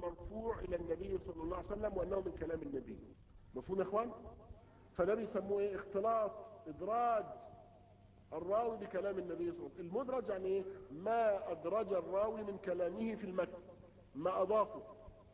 المرفوع الى النبي صلى الله عليه وسلم وانه من كلام النبي مفهوم يا اخوان فده بيسموه ايه اختلاط ادراج الراوي بكلام النبي صلى الله عليه وسلم المدرج يعني ايه ما ادرج الراوي من كلامه في المتن ما اضافه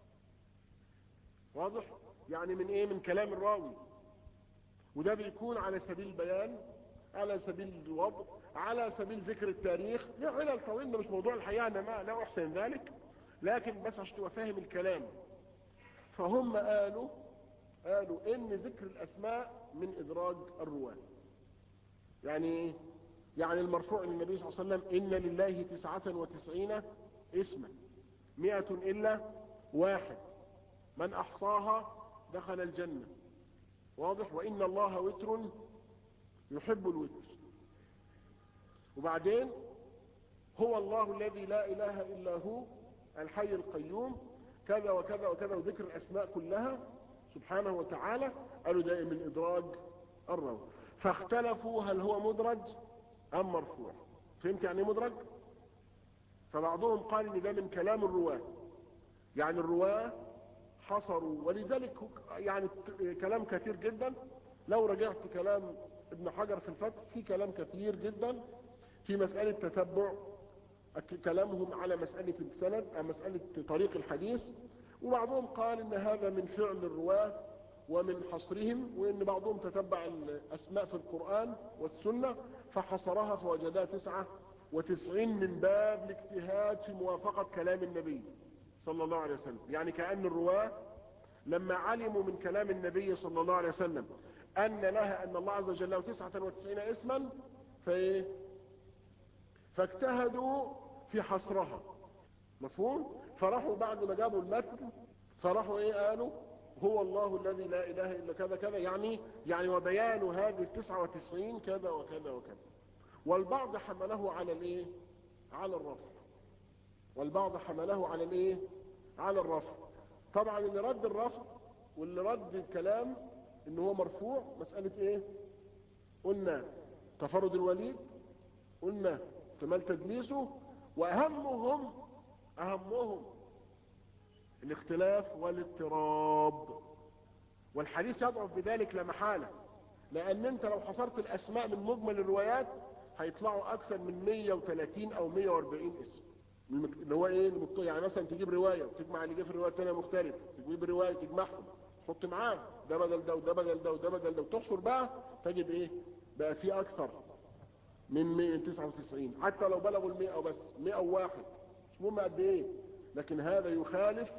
واضح يعني من ايه من كلام الراوي وده بيكون على سبيل البيان على سبيل الوضع على سبيل ذكر التاريخ له علل طويل ده مش موضوع الحقيقه انا ما لا احسن ذلك لكن بس عشان تبقى فاهم الكلام فهم قالوا قالوا ان ذكر الاسماء من ادراج الرواه يعني ايه يعني المرفوع للنبي صلى الله عليه وسلم ان لله تسعة وتسعين اسما مئة الا واحد من احصاها دخل الجنة واضح وان الله وتر يحب الوتر وبعدين هو الله الذي لا اله الا هو الحي القيوم كذا وكذا وكذا وذكر الاسماء كلها سبحانه وتعالى قالوا ده من ادراج الروي فاختلفوا هل هو مدرج ام مرفوع فهمت يعني ايه مدرج فبعضهم قال ان ده من كلام الرواه يعني الرواه حصروا ولذلك يعني كلام كثير جدا لو رجعت كلام ابن حجر في الفتح في كلام كثير جدا في مسألة تتبع كلامهم على مسألة السند أو مسألة طريق الحديث وبعضهم قال ان هذا من فعل الرواه ومن حصرهم وان بعضهم تتبع الاسماء في القرآن والسنة فحصرها فوجدها تسعة وتسعين من باب الاجتهاد في موافقة كلام النبي صلى الله عليه وسلم يعني كأن الرواه لما علموا من كلام النبي صلى الله عليه وسلم ان لها ان الله عز وجل له تسعة وتسعين اسما فايه فاجتهدوا في حصرها مفهوم فراحوا بعد ما جابوا المتن فراحوا ايه قالوا هو الله الذي لا اله الا كذا كذا يعني يعني وبيان هذه التسعة وتسعين كذا وكذا وكذا والبعض حمله على الايه على الرفع والبعض حمله على الايه على الرفع طبعا اللي رد الرفع واللي رد الكلام ان هو مرفوع مسألة ايه قلنا تفرد الوليد قلنا احتمال تدليسه واهمهم اهمهم الاختلاف والاضطراب والحديث يضعف بذلك لا محالة لان انت لو حصرت الاسماء من مجمل الروايات هيطلعوا اكثر من 130 او 140 اسم اللي هو ايه يعني مثلا تجيب رواية وتجمع اللي جه في الرواية الثانيه مختلف تجيب رواية تجمعهم تحط معاه ده بدل ده وده بدل ده وده بدل ده وتحصر بقى تجد ايه بقى في اكثر من 199 حتى لو بلغوا ال 100 بس 101 مش مهم قد ايه لكن هذا يخالف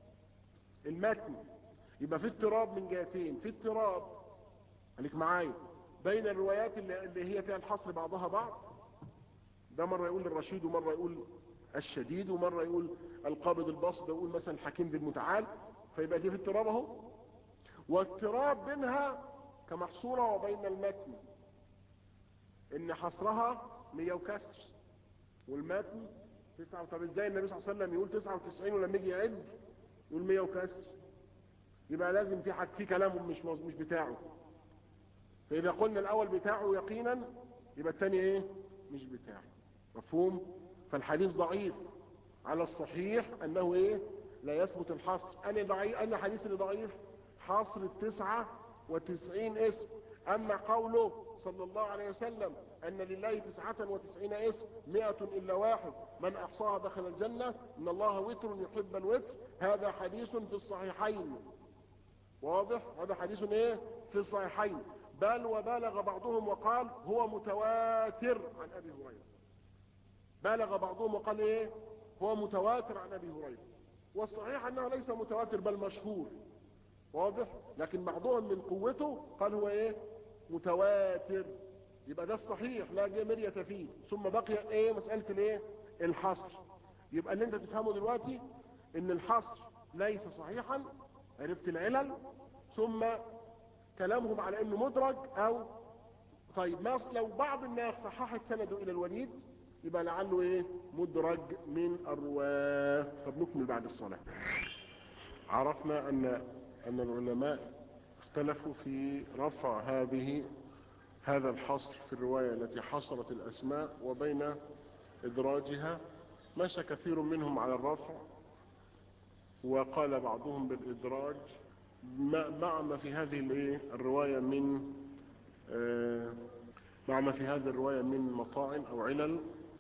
المتن يبقى في اضطراب من جهتين في اضطراب خليك معايا بين الروايات اللي, اللي هي فيها الحصر بعضها بعض ده مرة يقول الرشيد ومرة يقول الشديد ومرة يقول القابض البسط يقول مثلا الحكيم ذي المتعال فيبقى دي في اضطراب اهو واضطراب بينها كمحصورة وبين المتن ان حصرها 100 وكسر والمتن تسعة طب ازاي النبي صلى الله عليه وسلم يقول 99 ولما يجي يعد يقول 100 وكسر يبقى لازم في حد في كلام مش مش بتاعه فاذا قلنا الاول بتاعه يقينا يبقى الثاني ايه مش بتاعه مفهوم فالحديث ضعيف على الصحيح انه ايه لا يثبت الحصر انا ضعيف انا حديث اللي ضعيف حصر التسعة وتسعين اسم اما قوله صلى الله عليه وسلم ان لله تسعة وتسعين اسم مئة الا واحد من احصاها دخل الجنة ان الله وتر يحب الوتر هذا حديث في الصحيحين واضح هذا حديث ايه في الصحيحين بل وبالغ بعضهم وقال هو متواتر عن ابي هريرة بالغ بعضهم وقال ايه هو متواتر عن ابي هريرة والصحيح انه ليس متواتر بل مشهور واضح لكن بعضهم من قوته قال هو ايه متواتر يبقى ده الصحيح لا جه مرية فيه ثم بقي ايه مسألة الايه الحصر يبقى اللي انت تفهمه دلوقتي ان الحصر ليس صحيحا عرفت العلل ثم كلامهم على انه مدرج او طيب ما لو بعض الناس صححت سنده الى الوليد يبقى لعله ايه مدرج من الرواه فبنكمل بعد الصلاة عرفنا ان ان العلماء اختلفوا في رفع هذه هذا الحصر في الرواية التي حصرت الاسماء وبين ادراجها مشى كثير منهم على الرفع وقال بعضهم بالإدراج مع ما في هذه الرواية من مع ما في هذه الرواية من مطاعن أو علل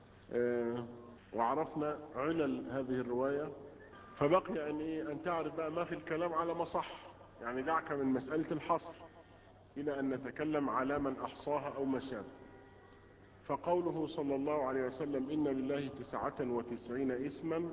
وعرفنا علل هذه الرواية فبقي أن, إيه أن تعرف بقى ما في الكلام على ما صح يعني دعك من مسألة الحصر إلى أن نتكلم على من أحصاها أو ما شابه فقوله صلى الله عليه وسلم إن لله تسعة وتسعين اسما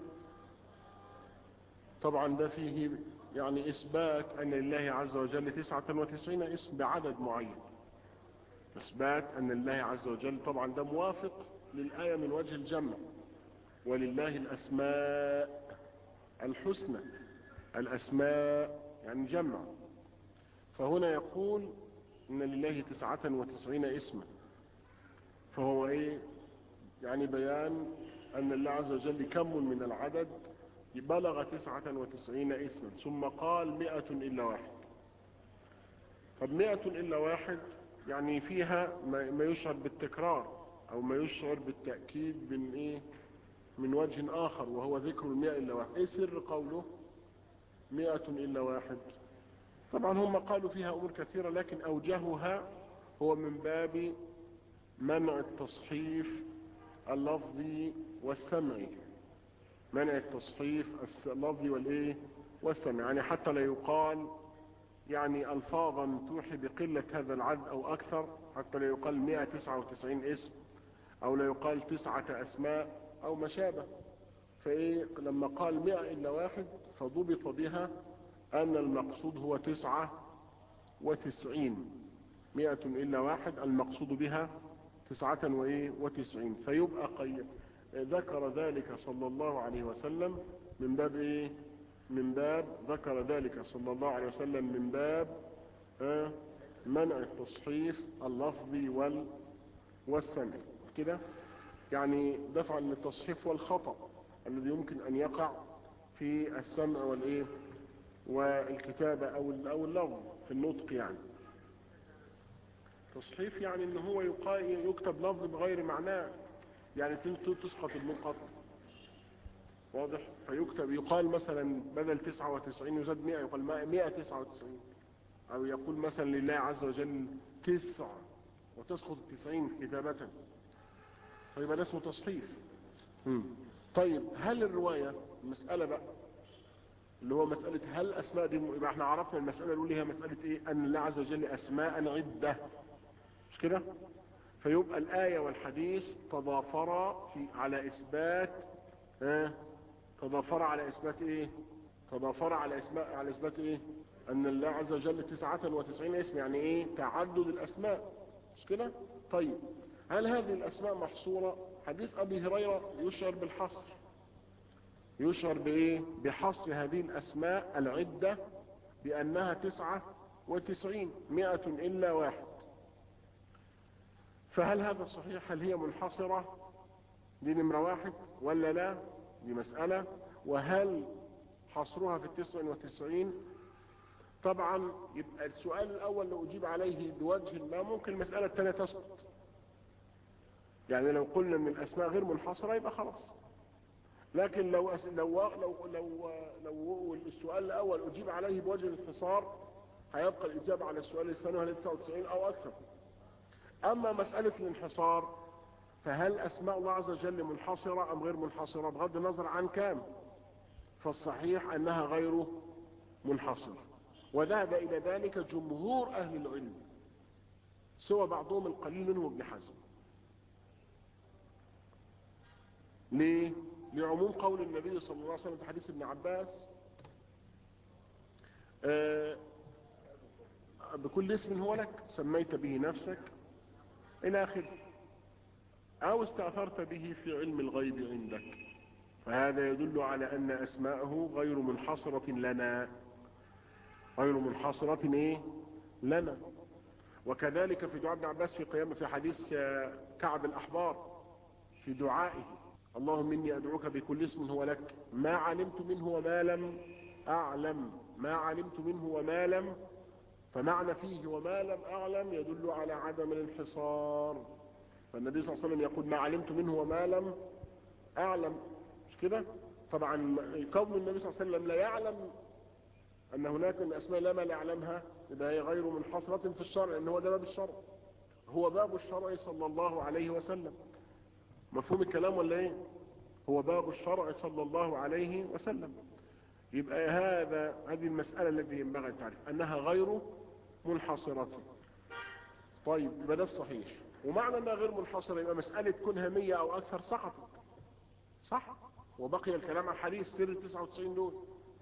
طبعا ده فيه يعني إثبات أن لله عز وجل تسعة وتسعين اسم بعدد معين إثبات أن الله عز وجل طبعا ده موافق للآية من وجه الجمع ولله الأسماء الحسنى الأسماء يعني جمع فهنا يقول إن لله تسعة وتسعين اسما فهو إيه يعني بيان أن الله عز وجل كم من العدد بلغ تسعة وتسعين اسما ثم قال مئة إلا واحد طب مئة إلا واحد يعني فيها ما يشعر بالتكرار أو ما يشعر بالتأكيد من إيه من وجه آخر وهو ذكر المئة إلا واحد إيه سر قوله مئة إلا واحد طبعا هم قالوا فيها أمور كثيرة لكن أوجهها هو من باب منع التصحيف اللفظي والسمعي منع التصحيف اللفظي والإيه والسمعي يعني حتى لا يقال يعني ألفاظا توحي بقلة هذا العدد أو أكثر حتى لا يقال 199 اسم أو لا يقال تسعة أسماء أو ما شابه فإيه لما قال مئة إلا واحد فضبط بها أن المقصود هو تسعة وتسعين مئة إلا واحد المقصود بها تسعة وإيه وتسعين فيبقى قيم ذكر ذلك صلى الله عليه وسلم من باب إيه من باب ذكر ذلك صلى الله عليه وسلم من باب آه منع التصحيف اللفظي وال والسمع كده يعني دفعا للتصحيف والخطأ الذي يمكن أن يقع في السمع والإيه والكتابة أو أو اللفظ في النطق يعني تصحيف يعني ان هو يكتب لفظ بغير معناه يعني تسقط النقط واضح فيكتب يقال مثلا بدل 99 يزاد 100 يقال 199 او يقول مثلا لله عز وجل تسع وتسقط التسعين كتابة فيبقى ده اسمه تصحيف طيب هل الرواية المسألة بقى اللي هو مسألة هل أسماء دي يبقى احنا عرفنا المسألة الأولى هي مسألة ايه أن الله عز وجل أسماء عدة مش كده فيبقى الآية والحديث تضافرا في على إثبات اه تضافرا على إثبات ايه تضافرا على اسماء على إثبات ايه أن الله عز وجل تسعة وتسعين اسم يعني ايه تعدد الأسماء مش كده طيب هل هذه الأسماء محصورة حديث أبي هريرة يشعر بالحصر يشعر بإيه بحصر هذه الأسماء العدة بأنها تسعة وتسعين مئة إلا واحد فهل هذا صحيح هل هي منحصرة دي نمرة واحد ولا لا دي مسألة وهل حصرها في التسع وتسعين طبعا يبقى السؤال الأول لو أجيب عليه بوجه ما ممكن المسألة الثانية تسقط يعني لو قلنا ان الأسماء غير منحصرة يبقى خلاص لكن لو أس... لو لو لو لو السؤال الأول أجيب عليه بوجه الانحصار هيبقى الإجابة على السؤال الثاني هل 99 أو أكثر أما مسألة الانحصار فهل أسماء الله عز وجل منحصرة أم غير منحصرة بغض النظر عن كام فالصحيح أنها غير منحصرة وذهب إلى ذلك جمهور أهل العلم سوى بعضهم القليل منهم ابن حزم ليه؟ لعموم قول النبي صلى الله عليه وسلم في حديث ابن عباس آه بكل اسم هو لك سميت به نفسك إلى آخره أو استأثرت به في علم الغيب عندك فهذا يدل على أن أسماءه غير منحصرة لنا غير منحصرة إيه؟ لنا وكذلك في دعاء ابن عباس في قيام في حديث كعب الأحبار في دعائه اللهم إني أدعوك بكل اسم هو لك ما علمت منه وما لم أعلم ما علمت منه وما لم فمعنى فيه وما لم أعلم يدل على عدم الانحصار فالنبي صلى الله عليه وسلم يقول ما علمت منه وما لم أعلم مش كده طبعا كون النبي صلى الله عليه وسلم لا يعلم ان هناك من اسماء لا ما لا يعلمها يبقى هي غير منحصرة في الشرع لان هو ده باب الشرع هو باب الشرع صلى الله عليه وسلم مفهوم الكلام ولا ايه هو باب الشرع صلى الله عليه وسلم يبقى هذا هذه المسألة التي ينبغي التعريف انها غير منحصرة طيب يبقى ده الصحيح ومعنى انها غير منحصرة يبقى مسألة كونها مية او اكثر سقطت صح وبقي الكلام عن حديث سر ال 99 دول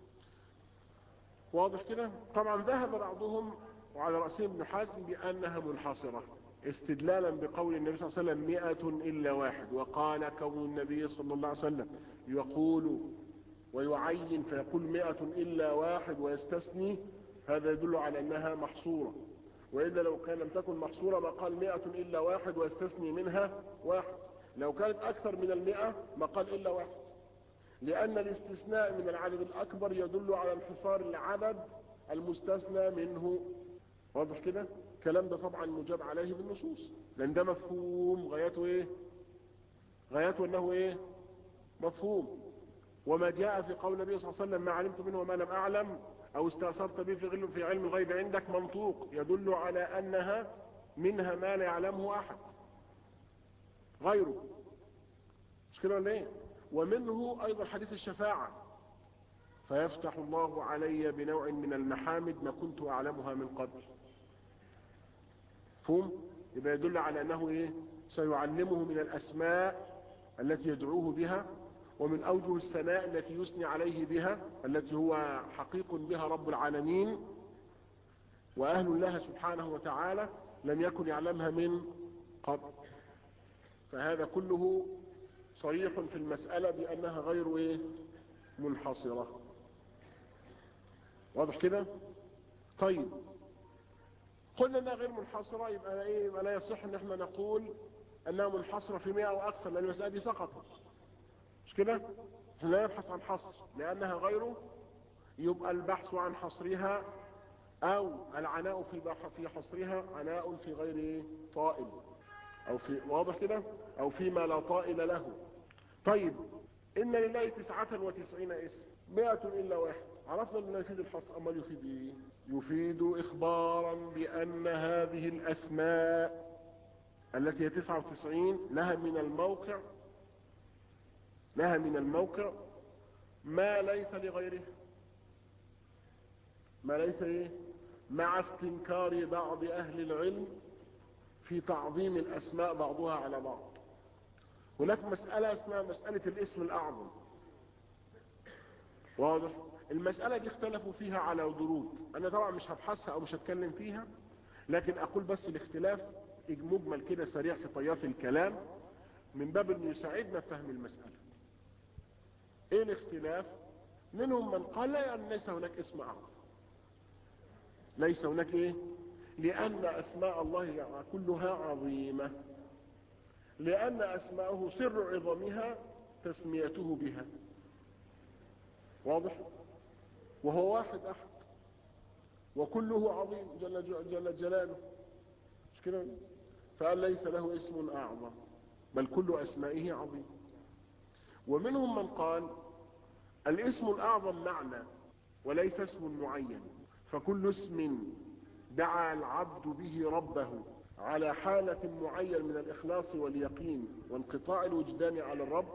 واضح كده طبعا ذهب بعضهم وعلى رأسهم ابن حزم بأنها منحصرة استدلالا بقول النبي صلى الله عليه وسلم مئة إلا واحد وقال كون النبي صلى الله عليه وسلم يقول ويعين فيقول مئة إلا واحد ويستثني هذا يدل على أنها محصورة وإذا لو كان لم تكن محصورة ما قال مئة إلا واحد ويستثني منها واحد لو كانت أكثر من المئة ما قال إلا واحد لأن الاستثناء من العدد الأكبر يدل على انحصار العدد المستثنى منه واضح كده الكلام ده طبعا مجاب عليه بالنصوص لأن ده مفهوم غايته إيه غايته أنه إيه مفهوم وما جاء في قول النبي صلى الله عليه وسلم ما علمت منه وما لم أعلم أو استأثرت به في في علم الغيب عندك منطوق يدل على أنها منها ما لا يعلمه أحد غيره مش كده ولا ايه ومنه ايضا حديث الشفاعة فيفتح الله علي بنوع من المحامد ما كنت اعلمها من قبل فهم يبقى يدل على انه ايه سيعلمه من الاسماء التي يدعوه بها ومن اوجه الثناء التي يثني عليه بها التي هو حقيق بها رب العالمين واهل لها سبحانه وتعالى لم يكن يعلمها من قبل فهذا كله صريح في المسألة بأنها غير إيه منحصرة واضح كده طيب قلنا انها غير منحصرة يبقى ايه يبقى لا يصح ان احنا نقول انها منحصرة في 100 او اكثر لان المسألة دي سقطت مش كده احنا لا نبحث عن حصر لانها غيره يبقى البحث عن حصرها او العناء في في حصرها عناء في غير إيه؟ طائل او في واضح كده او فيما لا طائل له طيب ان لله تسعة وتسعين اسم مئة الا واحد عرفنا ان يفيد الحصر امال يفيد ايه يفيد اخبارا بان هذه الاسماء التي هي تسعة وتسعين لها من الموقع لها من الموقع ما ليس لغيره ما ليس ايه مع استنكار بعض اهل العلم في تعظيم الأسماء بعضها على بعض هناك مسألة اسمها مسألة الاسم الأعظم واضح المسألة دي اختلفوا فيها على درود أنا طبعا مش هبحثها أو مش هتكلم فيها لكن أقول بس الاختلاف مجمل كده سريع في طيات الكلام من باب أنه يساعدنا في فهم المسألة ايه الاختلاف منهم من قال لا يعني ليس هناك اسم أعظم ليس هناك ايه لأن أسماء الله كلها عظيمة لأن أسماءه سر عظمها تسميته بها واضح وهو واحد أحد وكله عظيم جل, جل جلاله مش كده فقال ليس له اسم أعظم بل كل أسمائه عظيم ومنهم من قال الاسم الأعظم معنى وليس اسم معين فكل اسم دعا العبد به ربه على حالة معين من الإخلاص واليقين وانقطاع الوجدان على الرب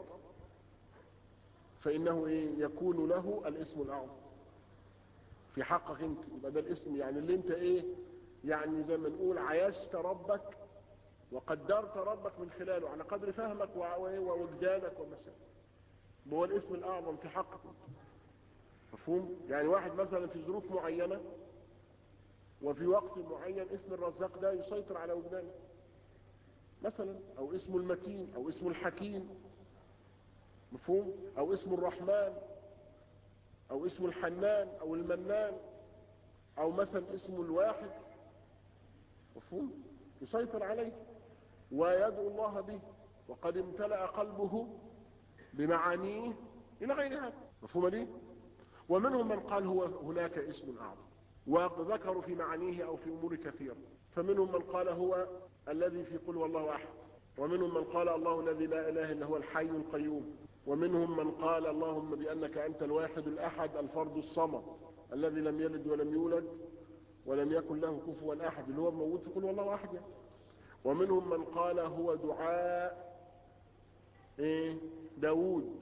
فإنه إيه يكون له الاسم الأعظم في حقك انت يبقى ده الاسم يعني اللي انت ايه يعني زي ما نقول عايشت ربك وقدرت ربك من خلاله على قدر فهمك ووجدانك ومسائل هو الاسم الأعظم في حقك مفهوم يعني واحد مثلا في ظروف معينة وفي وقت معين اسم الرزاق ده يسيطر على وجدانه مثلا او اسم المتين او اسم الحكيم مفهوم او اسم الرحمن او اسم الحنان او المنان او مثلا اسم الواحد مفهوم يسيطر عليه ويدعو الله به وقد امتلأ قلبه بمعانيه الى غير هذا مفهوم ليه ومنهم من قال هو هناك اسم اعظم وذكروا في معانيه او في امور كثيرة فمنهم من قال هو الذي في قل والله احد ومنهم من قال الله الذي لا اله الا هو الحي القيوم ومنهم من قال اللهم بأنك أنت الواحد الأحد الفرد الصمد الذي لم يلد ولم يولد ولم يكن له كفوا أحد اللي هو موجود في قل والله أحد يعني. ومنهم من قال هو دعاء إيه داود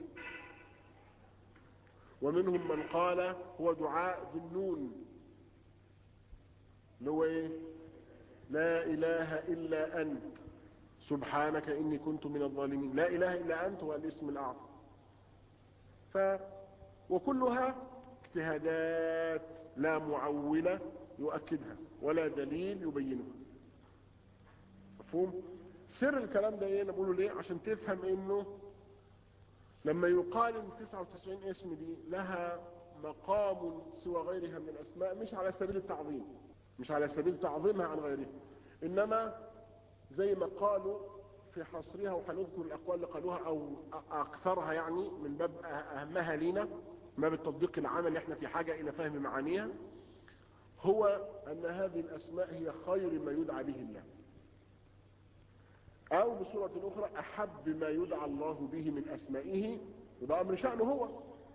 ومنهم من قال هو دعاء ذي النون اللي هو ايه لا اله الا انت سبحانك اني كنت من الظالمين لا اله الا انت هو الاسم الاعظم ف وكلها اجتهادات لا معولة يؤكدها ولا دليل يبينها مفهوم سر الكلام ده ايه انا بقوله ليه عشان تفهم انه لما يقال ان 99 اسم دي لها مقام سوى غيرها من الاسماء مش على سبيل التعظيم مش على سبيل تعظيمها عن غيرها انما زي ما قالوا في حصرها وهنذكر الاقوال اللي قالوها او اكثرها يعني من باب اهمها لينا من باب التطبيق العملي احنا في حاجة الى فهم معانيها هو ان هذه الاسماء هي خير ما يدعى به الله او بصورة اخرى احب ما يدعى الله به من اسمائه وده امر شأنه هو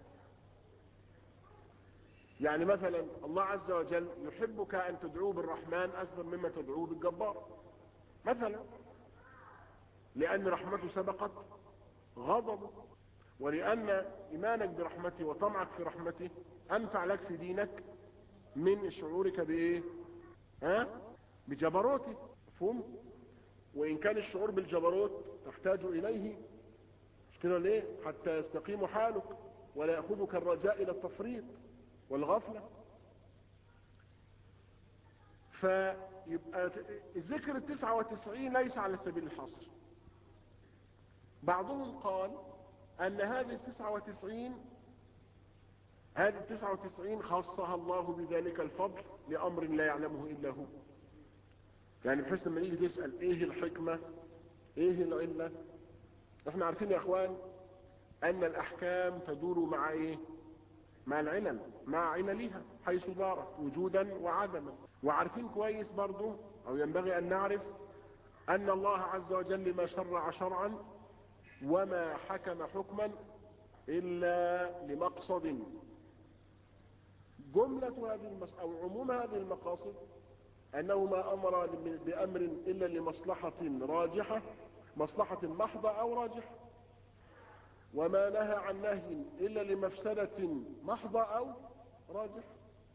يعني مثلا الله عز وجل يحبك ان تدعوه بالرحمن اكثر مما تدعوه بالجبار مثلا لان رحمته سبقت غضبه ولان ايمانك برحمته وطمعك في رحمته انفع لك في دينك من شعورك بايه ها بجبروته مفهوم وإن كان الشعور بالجبروت تحتاج إليه مش كده ليه حتى يستقيم حالك ولا يأخذك الرجاء إلى التفريط والغفلة فيبقى ذكر التسعة وتسعين ليس على سبيل الحصر بعضهم قال أن هذه التسعة وتسعين هذه التسعة وتسعين خصها الله بذلك الفضل لأمر لا يعلمه إلا هو يعني بحيث لما نيجي تسأل ايه الحكمة ايه العلة احنا عارفين يا اخوان ان الاحكام تدور مع ايه مع العلل مع عللها حيث دارت وجودا وعدما وعارفين كويس برضو او ينبغي ان نعرف ان الله عز وجل ما شرع شرعا وما حكم حكما الا لمقصد جملة هذه المس... او عموم هذه المقاصد أنه ما أمر بأمر إلا لمصلحة راجحة مصلحة محضة أو راجحة وما نهى عن نهي إلا لمفسدة محضة أو راجحة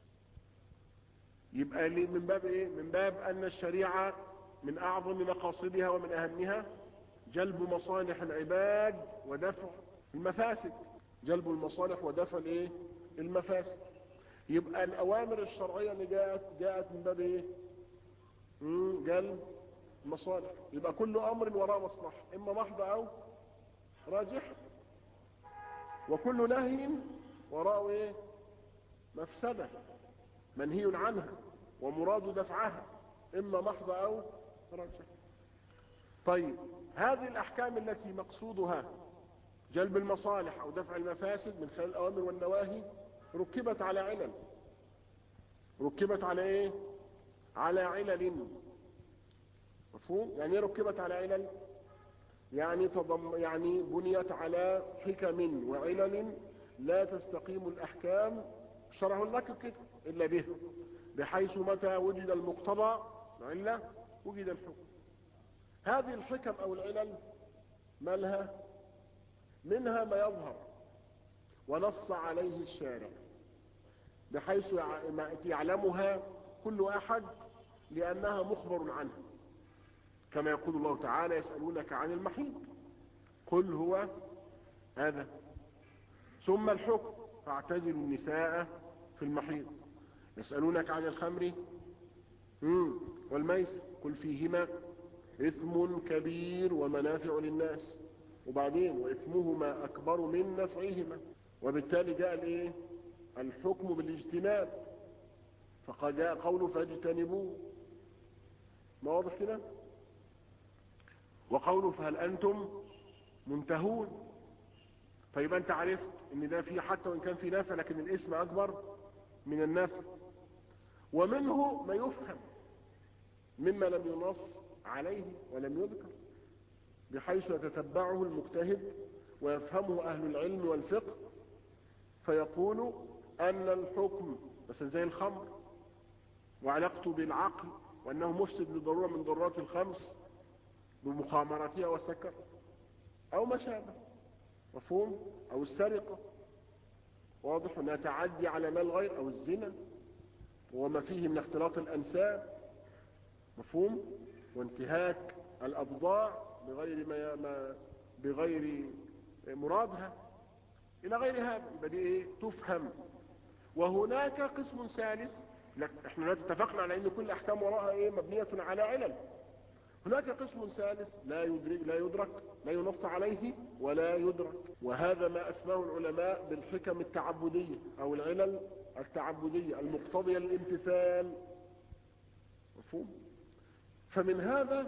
يبقى لي من باب إيه؟ من باب أن الشريعة من أعظم مقاصدها ومن أهمها جلب مصالح العباد ودفع المفاسد جلب المصالح ودفع الإيه؟ المفاسد يبقى الأوامر الشرعية اللي جاءت جاءت من باب إيه؟ جلب مصالح يبقى كل امر وراء مصلحة اما محضة او راجح وكل نهي وراء ايه مفسدة منهي عنها ومراد دفعها اما محضة او راجح طيب هذه الاحكام التي مقصودها جلب المصالح او دفع المفاسد من خلال الاوامر والنواهي ركبت على علل ركبت على ايه على علل مفهوم يعني ركبت على علل يعني تضم يعني بنيت على حكم وعلل لا تستقيم الاحكام شرع لك كده الا به بحيث متى وجد المقتضى علة وجد الحكم هذه الحكم او العلل ما لها منها ما يظهر ونص عليه الشارع بحيث يعلمها كل احد لانها مخبر عنها كما يقول الله تعالى يسألونك عن المحيط قل هو هذا ثم الحكم فاعتزلوا النساء في المحيط يسألونك عن الخمر والميس قل فيهما إثم كبير ومنافع للناس وبعدين وإثمهما أكبر من نفعهما وبالتالي جاء الايه الحكم بالاجتناب فقد جاء قوله فاجتنبوه ما واضح كده وقوله فهل أنتم منتهون طيب أنت عرفت ان ده فيه حتى وإن كان فيه نافع لكن الاسم أكبر من النافع ومنه ما يفهم مما لم ينص عليه ولم يذكر بحيث يتتبعه المجتهد ويفهمه أهل العلم والفقه فيقول أن الحكم مثلا زي الخمر وعلاقته بالعقل وأنه مفسد لضرورة من ضرورات الخمس بمخامرتها والسكر أو ما شابه مفهوم أو السرقة واضح أنها تعدي على مال غير أو الزنا وما فيه من اختلاط الأنساب مفهوم وانتهاك الأبضاع بغير ما, ما بغير مرادها إلى غير هذا يبقى دي إيه تفهم وهناك قسم ثالث لك احنا اتفقنا على ان كل احكام وراءها ايه مبنية على علل هناك قسم ثالث لا يدرك لا يدرك لا ينص عليه ولا يدرك وهذا ما اسماه العلماء بالحكم التعبدية او العلل التعبدية المقتضية للامتثال مفهوم فمن هذا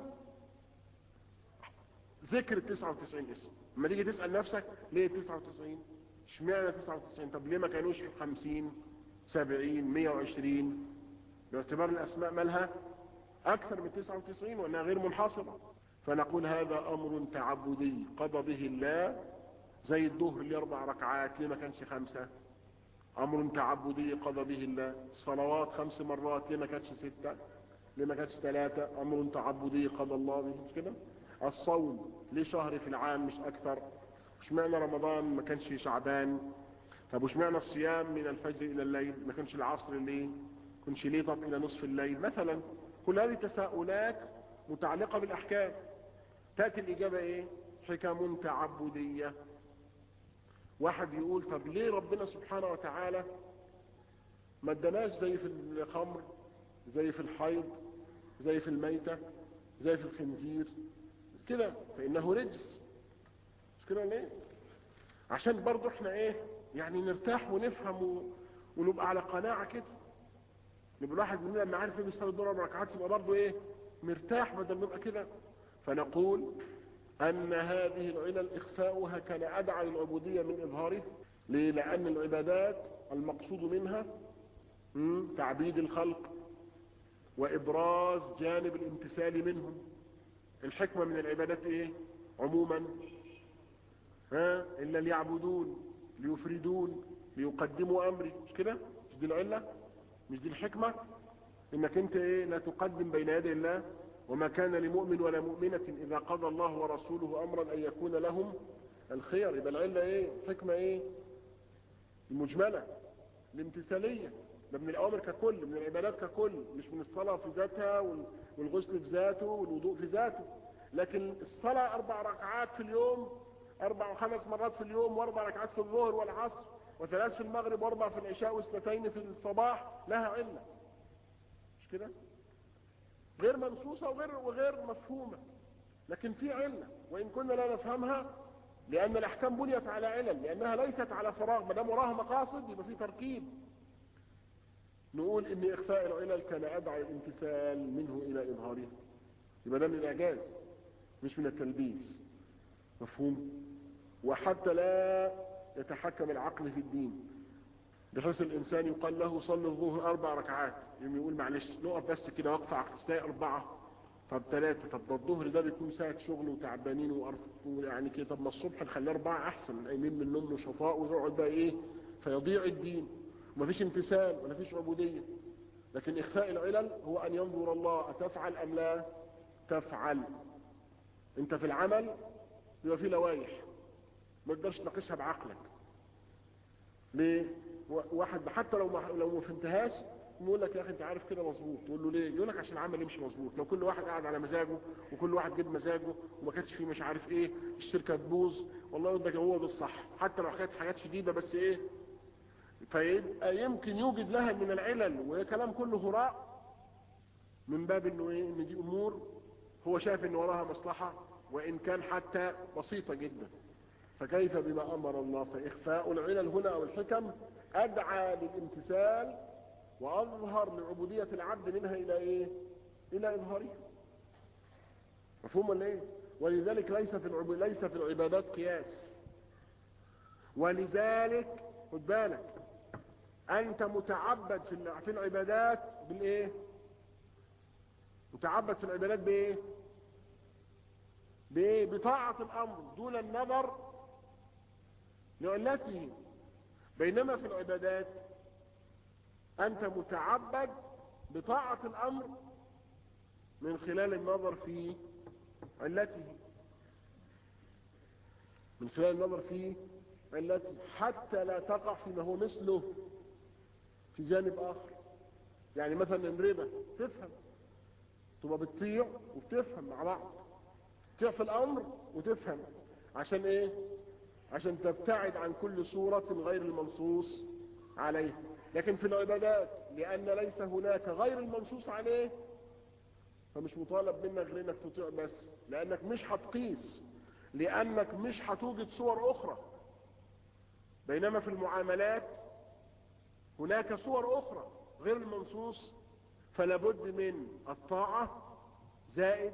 ذكر 99 اسم لما تيجي تسأل نفسك ليه 99 اشمعنى 99 طب ليه ما كانوش 50 70 120 باعتبار الاسماء مالها اكثر من 99 وانها غير منحصرة فنقول هذا امر تعبدي قضى به الله زي الظهر اللي اربع ركعات ليه ما كانش خمسة امر تعبدي قضى به الله الصلوات خمس مرات ليه ما كانش ستة ليه ما كانش ثلاثة امر تعبدي قضى الله به مش كده الصوم ليه شهر في العام مش اكثر مش معنى رمضان ما كانش شعبان طب وش معنى الصيام من الفجر الى الليل ما كانش العصر ليه كنش ليه طب الى نصف الليل مثلا كل هذه تساؤلات متعلقة بالاحكام تأتي الاجابة ايه حكم تعبدية واحد يقول طب ليه ربنا سبحانه وتعالى ما ادناش زي في الخمر زي في الحيض زي في الميتة زي في الخنزير كده فانه رجس مش كده ليه عشان برضو احنا ايه يعني نرتاح ونفهم و... ونبقى على قناعة كده نبقى الواحد مننا لما عارف ايه بيصلي الدور اربع ركعات يبقى برضه ايه مرتاح بدل ما يبقى كده فنقول ان هذه العلل اخفاؤها كان ادعى للعبودية من اظهاره ليه لان العبادات المقصود منها تعبيد الخلق وابراز جانب الامتثال منهم الحكمة من العبادات ايه عموما ها الا ليعبدون ليفردون ليقدموا امري مش كده مش دي العلة مش دي الحكمة انك انت ايه لا تقدم بين يدي الله وما كان لمؤمن ولا مؤمنة اذا قضى الله ورسوله امرا ان يكون لهم الخير يبقى العلة ايه الحكمة ايه المجملة الامتثالية ده من الاوامر ككل من العبادات ككل مش من الصلاة في ذاتها والغسل في ذاته والوضوء في ذاته لكن الصلاة اربع ركعات في اليوم اربع وخمس مرات في اليوم واربع ركعات في الظهر والعصر وثلاث في المغرب واربع في العشاء واثنتين في الصباح لها علة مش كده غير منصوصة وغير, وغير مفهومة لكن في علة وإن كنا لا نفهمها لأن الأحكام بنيت على علل لأنها ليست على فراغ ما دام وراها مقاصد يبقى في تركيب نقول إن إخفاء العلل كان أدعى الامتثال منه إلى إظهاره يبقى ده من الإعجاز مش من التلبيس مفهوم وحتى لا يتحكم العقل في الدين بحيث الإنسان يقال له صل الظهر أربع ركعات يوم يقول معلش نقف بس كده وقفة عقل أربعة طب ثلاثة طب ده الظهر ده بيكون ساعة شغل وتعبانين وأرف يعني كده طب ما الصبح نخليه أربعة أحسن قايمين من النوم نشطاء ويقعد بقى إيه فيضيع الدين ومفيش امتثال ولا فيش عبودية لكن إخفاء العلل هو أن ينظر الله أتفعل أم لا تفعل أنت في العمل يبقى في لوايح ما تقدرش تناقشها بعقلك ليه واحد حتى لو ما لو ما فهمتهاش يقول لك يا اخي انت عارف كده مظبوط تقول له ليه يقول لك عشان العمل يمشي مظبوط لو كل واحد قاعد على مزاجه وكل واحد جد مزاجه وما كانش فيه مش عارف ايه الشركه تبوظ والله يقول لك هو ده الصح حتى لو حكايه حاجات شديده بس ايه فيبقى يمكن يوجد لها من العلل وهي كلام كله هراء من باب انه ايه ان دي امور هو شايف ان وراها مصلحه وان كان حتى بسيطه جدا فكيف بما امر الله فاخفاء العلل هنا او الحكم ادعى للامتثال واظهر لعبودية العبد منها الى ايه الى اظهارها مفهوم ولا ايه ولذلك ليس في العب... ليس في العبادات قياس ولذلك خد بالك انت متعبد في في العبادات بالايه متعبد في العبادات بايه بايه بطاعة الامر دون النظر لعلته بينما في العبادات أنت متعبد بطاعة الأمر من خلال النظر في علته من خلال النظر في علته حتى لا تقع فيما هو مثله في جانب آخر يعني مثلا الربا تفهم تبقى بتطيع وبتفهم مع بعض تطيع في الأمر وتفهم عشان ايه عشان تبتعد عن كل صورة غير المنصوص عليه لكن في العبادات لأن ليس هناك غير المنصوص عليه فمش مطالب منك غير انك تطيع بس لأنك مش هتقيس لأنك مش هتوجد صور أخرى بينما في المعاملات هناك صور أخرى غير المنصوص فلا بد من الطاعة زائد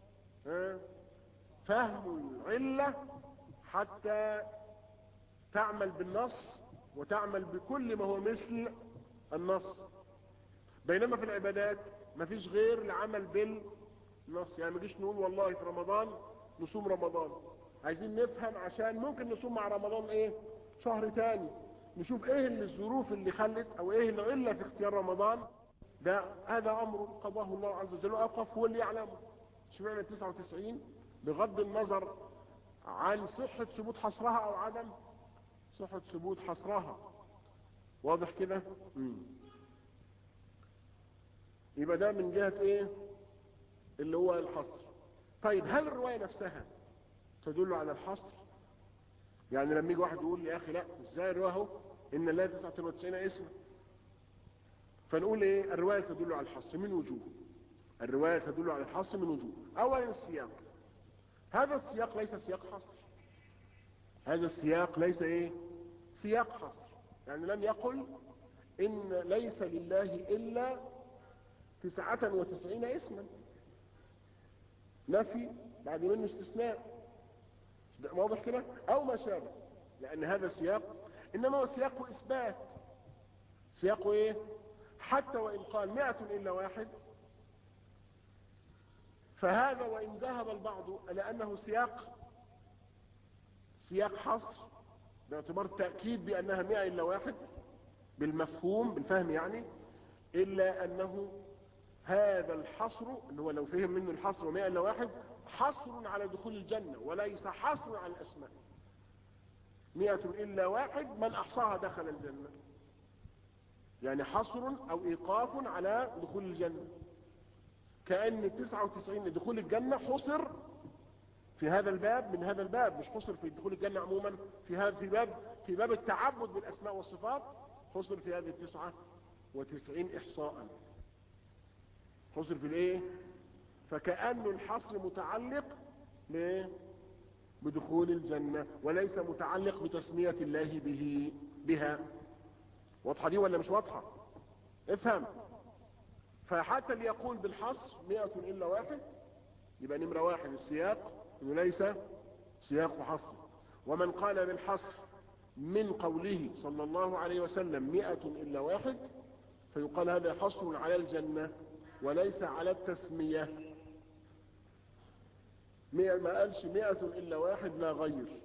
فهم العلة حتى تعمل بالنص وتعمل بكل ما هو مثل النص بينما في العبادات مفيش غير العمل بالنص يعني ما نجيش نقول والله في رمضان نصوم رمضان عايزين نفهم عشان ممكن نصوم مع رمضان ايه شهر تاني نشوف ايه اللي الظروف اللي خلت او ايه العلة في اختيار رمضان ده هذا امر قضاه الله عز وجل اوقف هو اللي يعلمه اشمعنى 99 بغض النظر عن صحة ثبوت حصرها او عدم صحة ثبوت حصرها واضح كده يبقى ده من جهة ايه اللي هو الحصر طيب هل الرواية نفسها تدل على الحصر يعني لما يجي واحد يقول لي يا اخي لا ازاي الرواية اهو ان الله 99 اسما فنقول ايه الرواية تدل على الحصر من وجوه الرواية تدل على الحصر من وجوه اولا السياق هذا السياق ليس سياق حصر هذا السياق ليس ايه سياق حصر يعني لم يقل ان ليس لله الا تسعة وتسعين اسما نفي بعد منه استثناء واضح كده او ما شابه لان هذا سياق انما هو سياق اثبات سياق ايه حتى وان قال مئة الا واحد فهذا وان ذهب البعض الى انه سياق سياق حصر باعتبار التأكيد بانها مئة الا واحد بالمفهوم بالفهم يعني الا انه هذا الحصر اللي هو لو فهم منه الحصر ومئة الا واحد حصر على دخول الجنة وليس حصر على الاسماء مئة الا واحد من احصاها دخل الجنة يعني حصر او ايقاف على دخول الجنة كأن التسعة وتسعين دخول الجنة حصر في هذا الباب من هذا الباب مش حصر في دخول الجنة عموما في هذا في باب في باب التعبد بالاسماء والصفات حصر في هذه التسعة وتسعين احصاء حصر في الايه فكأن الحصر متعلق بدخول الجنة وليس متعلق بتسمية الله به بها واضحة دي ولا مش واضحة افهم فحتى اللي يقول بالحصر مئة الا واحد يبقى نمرة واحد السياق انه ليس سياق حصر ومن قال بالحصر من قوله صلى الله عليه وسلم مئة الا واحد فيقال هذا حصر على الجنة وليس على التسمية ما قالش مئة إلا واحد لا غير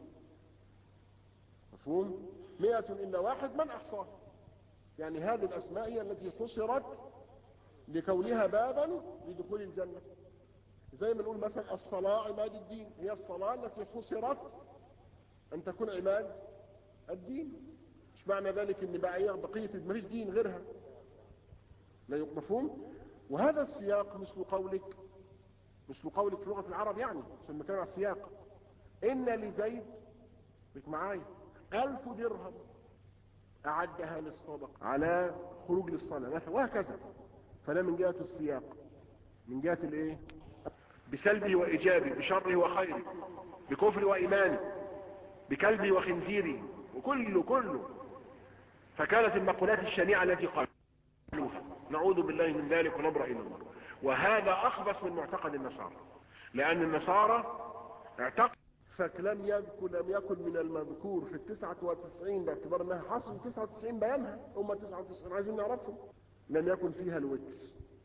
مفهوم مئة إلا واحد من أحصاه يعني هذه الأسماء هي التي حصرت لكونها بابا لدخول الجنة زي ما نقول مثلا الصلاة عماد الدين هي الصلاة التي حصرت أن تكون عماد الدين مش معنى ذلك ان بقى بقية مفيش دين غيرها لا مفهوم وهذا السياق مثل قولك مثل قولك في لغة العرب يعني عشان نتكلم على السياق إن لزيد بك معايا ألف درهم أعدها للصدق على خروج للصلاة وهكذا فلا من جهة السياق من جهة الايه بسلبه وإيجابه بشره وخيره بكفر وإيمانه بكلبه وخنزيره وكله كله فكانت المقولات الشنيعة التي قالوا نعوذ بالله من ذلك ونبرأ إلى الله وهذا أخبث من معتقد النصارى لأن النصارى اعتقد فلم يذكر لم يكن من المذكور في التسعة وتسعين باعتبار انها حصل تسعة وتسعين بيانها هم تسعة وتسعين عايزين نعرفهم لم يكن فيها الوتر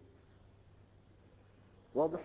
واضح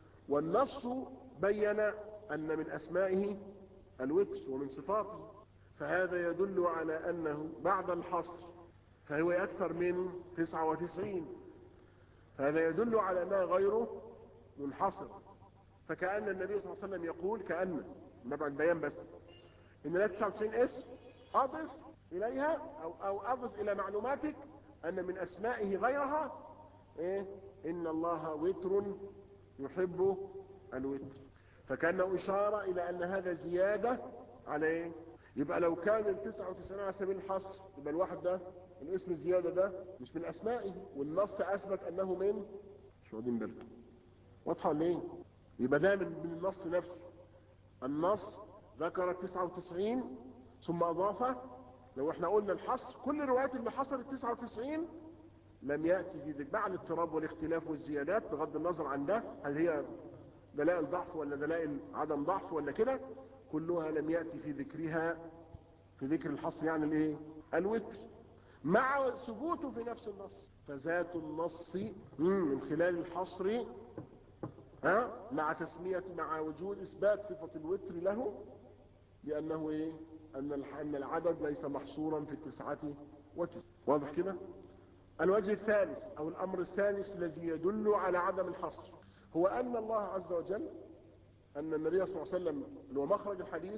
والنص بين ان من اسمائه الوتر ومن صفاته فهذا يدل على أنه بعد الحصر فهو أكثر من 99 فهذا يدل على أنها غير منحصر فكأن النبي صلى الله عليه وسلم يقول كأن نبع البيان بس إن لا 99 اسم أضف إليها أو, أو أضف إلى معلوماتك أن من أسمائه غيرها إيه؟ إن الله وتر يحب الوتر فكأنه إشارة إلى أن هذا زيادة على إيه؟ يبقى لو كان ال 99 على سبيل الحصر يبقى الواحد ده الاسم الزيادة ده مش من أسمائه والنص أثبت أنه من مش واخدين بالكم واضحة ولا إيه؟ يبقى ده من, من النص نفسه النص ذكر 99 ثم أضاف لو احنا قلنا الحصر كل الروايات اللي حصلت 99 لم يأتي في ذكر مع الاضطراب والاختلاف والزيادات بغض النظر عن ده هل هي دلائل ضعف ولا دلائل عدم ضعف ولا كده كلها لم يأتي في ذكرها في ذكر الحصر يعني الايه الوتر مع ثبوته في نفس النص فذات النص من خلال الحصر ها مع تسمية مع وجود إثبات صفة الوتر له لأنه إيه أن أن العدد ليس محصورا في التسعة وتسعة واضح كده الوجه الثالث أو الأمر الثالث الذي يدل على عدم الحصر هو أن الله عز وجل أن النبي صلى الله عليه وسلم اللي هو مخرج الحديث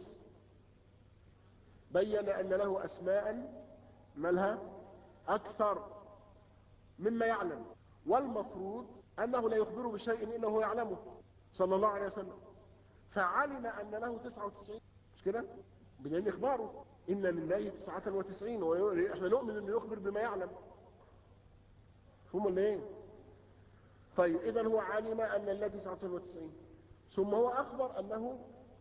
بين أن له أسماء مالها أكثر مما يعلم والمفروض أنه لا يخبره بشيء إلا هو يعلمه صلى الله عليه وسلم فعلم أن له 99 مش كده بدليل إخباره إن لله 99 وإحنا نؤمن أنه يخبر بما يعلم هم اللي ايه طيب إذا هو علم أن الله 99 ثم هو أخبر أنه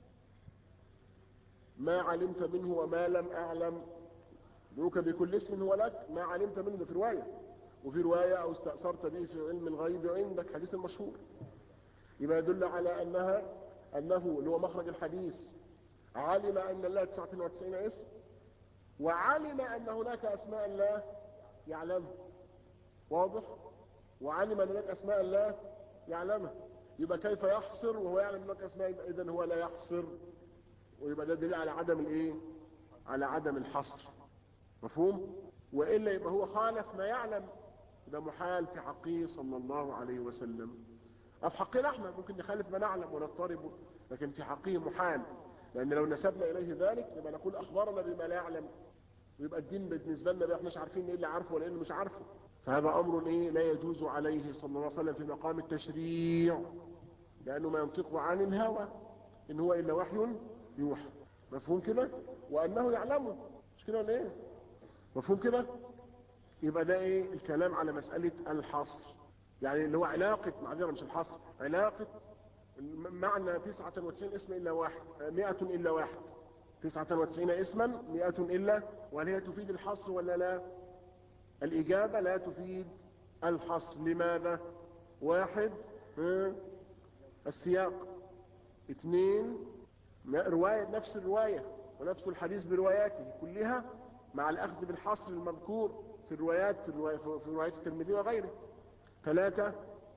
ما علمت منه وما لم أعلم دوك بكل اسم هو لك ما علمت منه في رواية وفي رواية أو استأثرت به في علم الغيب عندك حديث المشهور يبقى يدل على أنها أنه اللي هو مخرج الحديث علم أن الله 99 اسم وعلم أن هناك أسماء الله يعلمها واضح وعلم أن هناك أسماء الله يعلمها يبقى كيف يحصر وهو يعلم هناك أسماء يبقى إذن هو لا يحصر ويبقى ده دليل على عدم الايه على عدم الحصر مفهوم وإلا يبقى هو خالف ما يعلم ده محال في حقه صلى الله عليه وسلم أو في حقنا احنا ممكن نخالف ما نعلم ونضطرب لكن في حقه محال لأن لو نسبنا إليه ذلك يبقى نقول أخبرنا بما لا يعلم ويبقى الدين بالنسبة لنا بقى مش عارفين ايه اللي عارفه ولا ايه اللي مش عارفه فهذا أمر ايه لا يجوز عليه صلى الله عليه وسلم في مقام التشريع لأنه ما ينطق عن الهوى إن هو إلا وحي يوحى مفهوم كده وأنه يعلمه مش كده ولا ايه مفهوم كده يبقى ده ايه الكلام على مسألة الحصر يعني اللي هو علاقة معذرة مش الحصر علاقة معنى 99 اسم إلا واحد 100 إلا واحد 99 اسما 100 إلا وهل هي تفيد الحصر ولا لا الإجابة لا تفيد الحصر لماذا واحد السياق اثنين رواية نفس الرواية ونفس الحديث برواياته كلها مع الأخذ بالحصر المذكور في الروايات في روايات الترمذي وغيره ثلاثة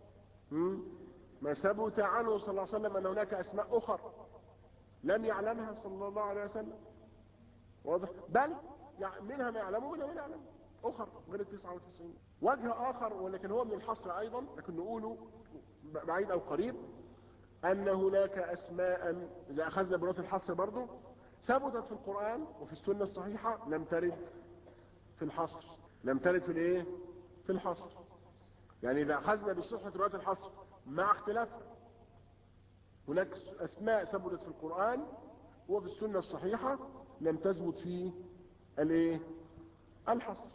ما ثبت عنه صلى الله عليه وسلم أن هناك أسماء أخر لم يعلمها صلى الله عليه وسلم واضح بل منها ما يعلمه ومنها ما لا يعلمه أخر غير التسعة وتسعين وجه آخر ولكن هو من الحصر أيضا لكن نقوله بعيد أو قريب أن هناك أسماء إذا أخذنا برواية الحصر برضه ثبتت في القرآن وفي السنة الصحيحة لم ترد في الحصر لم ترد في الايه في الحصر يعني إذا أخذنا بصحة رواية الحصر مع اختلاف هناك أسماء ثبتت في القرآن وفي السنة الصحيحة لم تثبت في الايه الحصر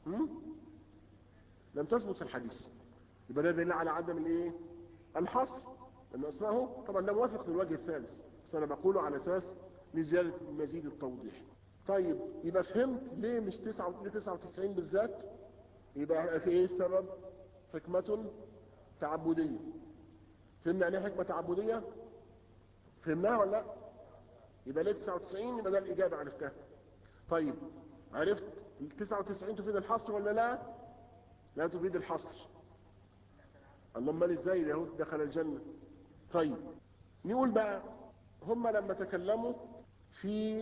لم تثبت في الحديث يبقى ده دليل على عدم الايه الحصر لأن أسماءه طبعا ده موافق للوجه الثالث بس أنا بقوله على أساس لزيادة مزيد التوضيح طيب يبقى فهمت ليه مش 9 ليه 99 بالذات يبقى في ايه السبب حكمة تعبدية فهمنا يعني حكمة تعبدية فهمناها ولا لا يبقى ليه 99 يبقى ده الإجابة عرفتها طيب عرفت ال 99 تفيد الحصر ولا لا لا تفيد الحصر اللهم مال ازاي اليهود دخل الجنة طيب نقول بقى هم لما تكلموا في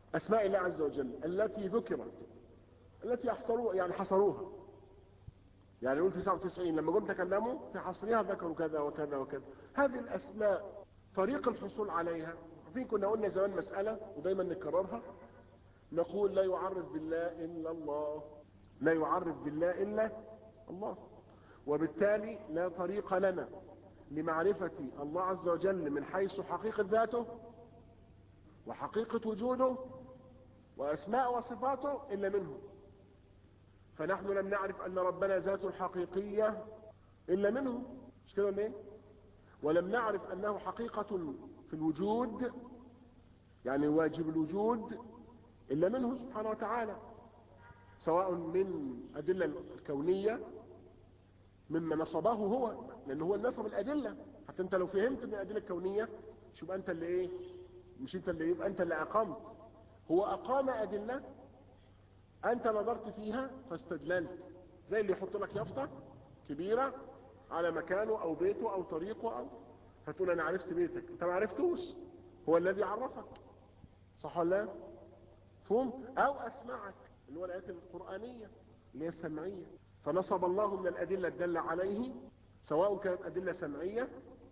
أسماء الله عز وجل التي ذكرت التي حصروا يعني حصروها يعني يقول 99 لما قلت تكلموا في حصرها ذكروا كذا وكذا وكذا هذه الأسماء طريق الحصول عليها في كنا قلنا زمان مسألة ودايما نكررها نقول لا يعرف بالله إلا الله لا يعرف بالله إلا الله وبالتالي لا طريق لنا لمعرفة الله عز وجل من حيث حقيقة ذاته وحقيقة وجوده وأسماء وصفاته إلا منه فنحن لم نعرف أن ربنا ذاته الحقيقية إلا منه مش كده ليه ولم نعرف أنه حقيقة في الوجود يعني واجب الوجود إلا منه سبحانه وتعالى سواء من أدلة الكونية مما نصبه هو لأنه هو النصب الأدلة حتى أنت لو فهمت من الأدلة الكونية مش يبقى أنت اللي إيه مش أنت اللي يبقى أنت اللي أقمت هو أقام أدلة أنت نظرت فيها فاستدللت زي اللي يحط لك يافطة كبيرة على مكانه أو بيته أو طريقه أو فتقول أنا عرفت بيتك أنت ما عرفتوش هو الذي عرفك صح ولا لا فهم أو أسمعك اللي هو الآيات القرآنية اللي هي السمعية فنصب الله من الأدلة الدالة عليه سواء كانت أدلة سمعية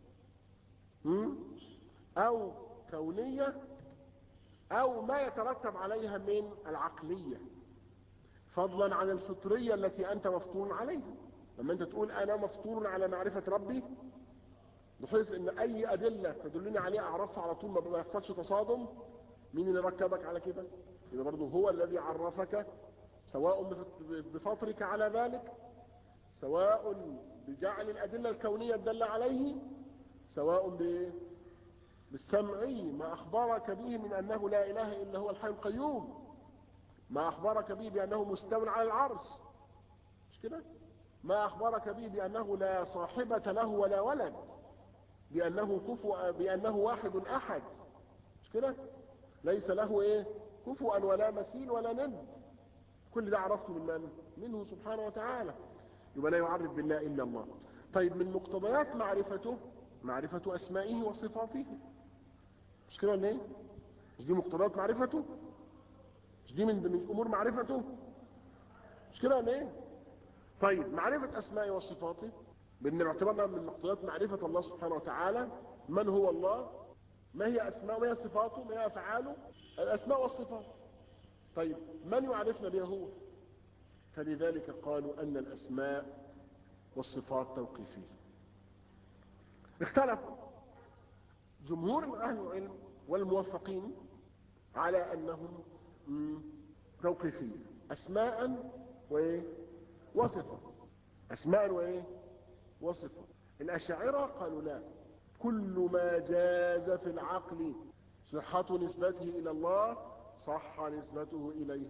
أو كونية أو ما يترتب عليها من العقلية فضلا عن الفطرية التي أنت مفطور عليها لما أنت تقول أنا مفطور على معرفة ربي بحيث أن أي أدلة تدلني عليها أعرفها على طول ما يحصلش تصادم مين اللي ركبك على كده إذا برضه هو الذي عرفك سواء بفطرك على ذلك سواء بجعل الأدلة الكونية الدالة عليه سواء بالسمعي ما أخبرك به من أنه لا إله إلا هو الحي القيوم ما أخبرك به بأنه مستوى على العرش مش كده ما أخبرك به بأنه لا صاحبة له ولا ولد بأنه كفو بأنه واحد أحد مش كده ليس له إيه كفوا ولا مثيل ولا ند كل ده عرفته من من منه سبحانه وتعالى يبقى لا يعرف بالله إلا الله طيب من مقتضيات معرفته معرفة أسمائه وصفاته مش كده ولا ايه مش دي مقتضيات معرفته مش دي من من امور معرفته مش كده ولا ايه طيب معرفة اسمائه وصفاته بان اعتبرنا من مقتضيات معرفة الله سبحانه وتعالى من هو الله ما هي اسماء ما هي صفاته ما هي افعاله الاسماء والصفات طيب من يعرفنا بها هو فلذلك قالوا ان الاسماء والصفات توقيفيه اختلفوا جمهور أهل العلم والموفقين على أنهم توقيفية أسماء وإيه وصفة أسماء وإيه وصفة الأشاعرة قالوا لا كل ما جاز في العقل صحة نسبته إلى الله صح نسبته إليه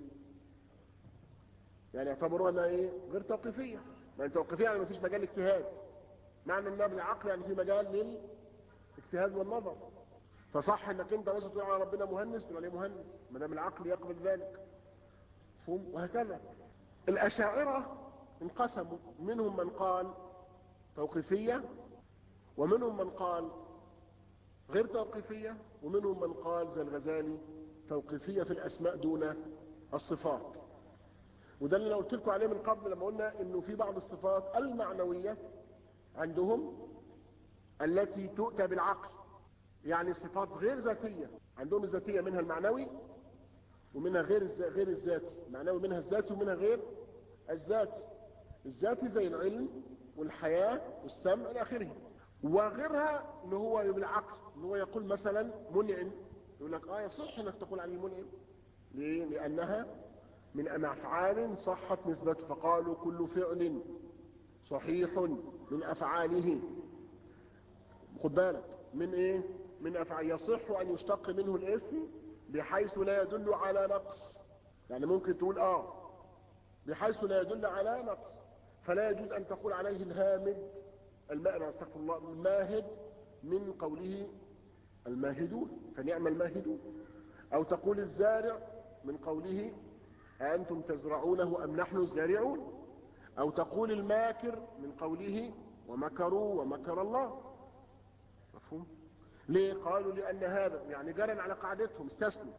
يعني اعتبروا أنها إيه غير توقيفية ما توقيفية يعني ما فيش مجال اجتهاد معنى أنها بالعقل يعني في مجال للاجتهاد والنظر فصح انك انت مثلا تقول على ربنا مهندس تقول عليه مهندس ما دام العقل يقبل ذلك مفهوم وهكذا الاشاعره انقسموا منهم من قال توقيفيه ومنهم من قال غير توقيفيه ومنهم من قال زي الغزالي توقيفيه في الاسماء دون الصفات وده اللي انا قلت لكم عليه من قبل لما قلنا انه في بعض الصفات المعنويه عندهم التي تؤتى بالعقل يعني صفات غير ذاتية عندهم الذاتية منها المعنوي ومنها غير غير الذاتي معنوي منها الذاتي ومنها غير الذاتي الذاتي زي العلم والحياة والسمع إلى آخره وغيرها اللي هو بالعقل اللي هو يقول مثلا منعم يقول لك اه يصح انك تقول عن المنعم ليه؟ لأنها من أفعال صحت نسبته فقالوا كل فعل صحيح من أفعاله خد بالك من ايه من افعال يصح ان يشتق منه الاسم بحيث لا يدل على نقص يعني ممكن تقول اه بحيث لا يدل على نقص فلا يجوز ان تقول عليه الهامد الماء استغفر الله الماهد من قوله الماهدون فنعم الماهدون او تقول الزارع من قوله أأنتم تزرعونه أم نحن الزارعون أو تقول الماكر من قوله ومكروا ومكر الله مفهوم ليه قالوا لأن هذا يعني جرى على قاعدتهم استثنوا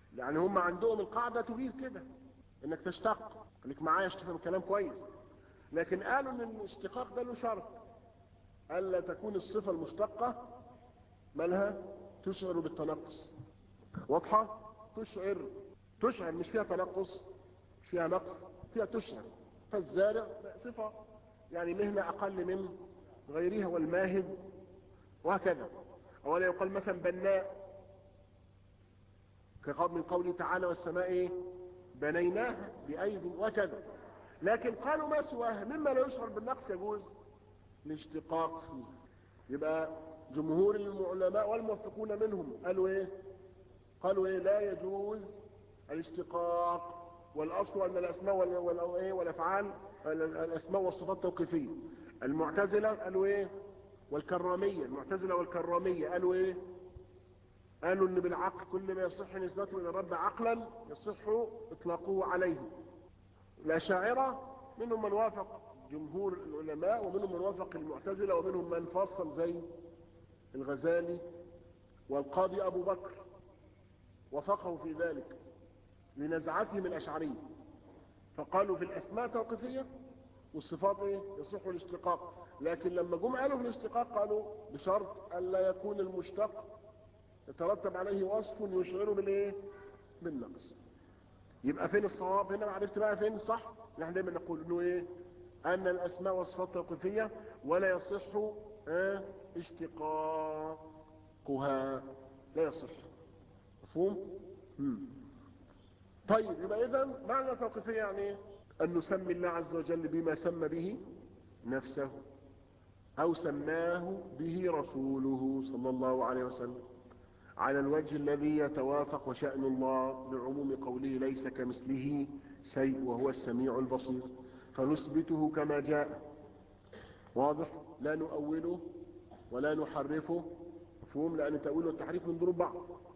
يعني هم عندهم القاعدة تجيز كده انك تشتق خليك معايا عشان تفهم الكلام كويس لكن قالوا ان الاشتقاق ده له شرط الا تكون الصفة المشتقة مالها تشعر بالتنقص واضحة تشعر تشعر مش فيها تنقص مش فيها نقص فيها تشعر فالزارع صفة يعني مهنة اقل من غيرها والماهد وهكذا اولا يقال مثلا بناء من قوله تعالى والسماء بنيناها بأيد وكذا لكن قالوا ما سواها مما لا يشعر بالنقص يجوز الاشتقاق فيه يبقى جمهور العلماء والموفقون منهم قالوا ايه قالوا ايه لا يجوز الاشتقاق والاصل ان الاسماء والافعال الاسماء والصفات توقيفيه المعتزله قالوا ايه والكراميه المعتزله والكراميه قالوا ايه قالوا ان بالعقل كل ما يصح نسبته الى الرب عقلا يصح اطلاقه عليه الاشاعره منهم من وافق جمهور العلماء ومنهم من وافق المعتزله ومنهم من فصل زي الغزالي والقاضي ابو بكر وفقه في ذلك لنزعتهم الاشعريه فقالوا في الاسماء توقيفيه والصفات ايه يصح الاشتقاق لكن لما جم قالوا في الاشتقاق قالوا بشرط الا يكون المشتق يترتب عليه وصف يشعر بالايه بالنقص يبقى فين الصواب هنا عرفت بقى فين صح نحن دايما نقول انه ايه ان الاسماء والصفات توقيفيه ولا يصح اه اشتقاقها لا يصح مفهوم مم. طيب يبقى اذا معنى توقيفيه يعني ايه ان نسمي الله عز وجل بما سمى به نفسه او سماه به رسوله صلى الله عليه وسلم على الوجه الذي يتوافق شأن الله بعموم قوله ليس كمثله شيء وهو السميع البصير فنثبته كما جاء واضح لا نؤوله ولا نحرفه مفهوم لأن تأويله والتحريف من ضروب بعض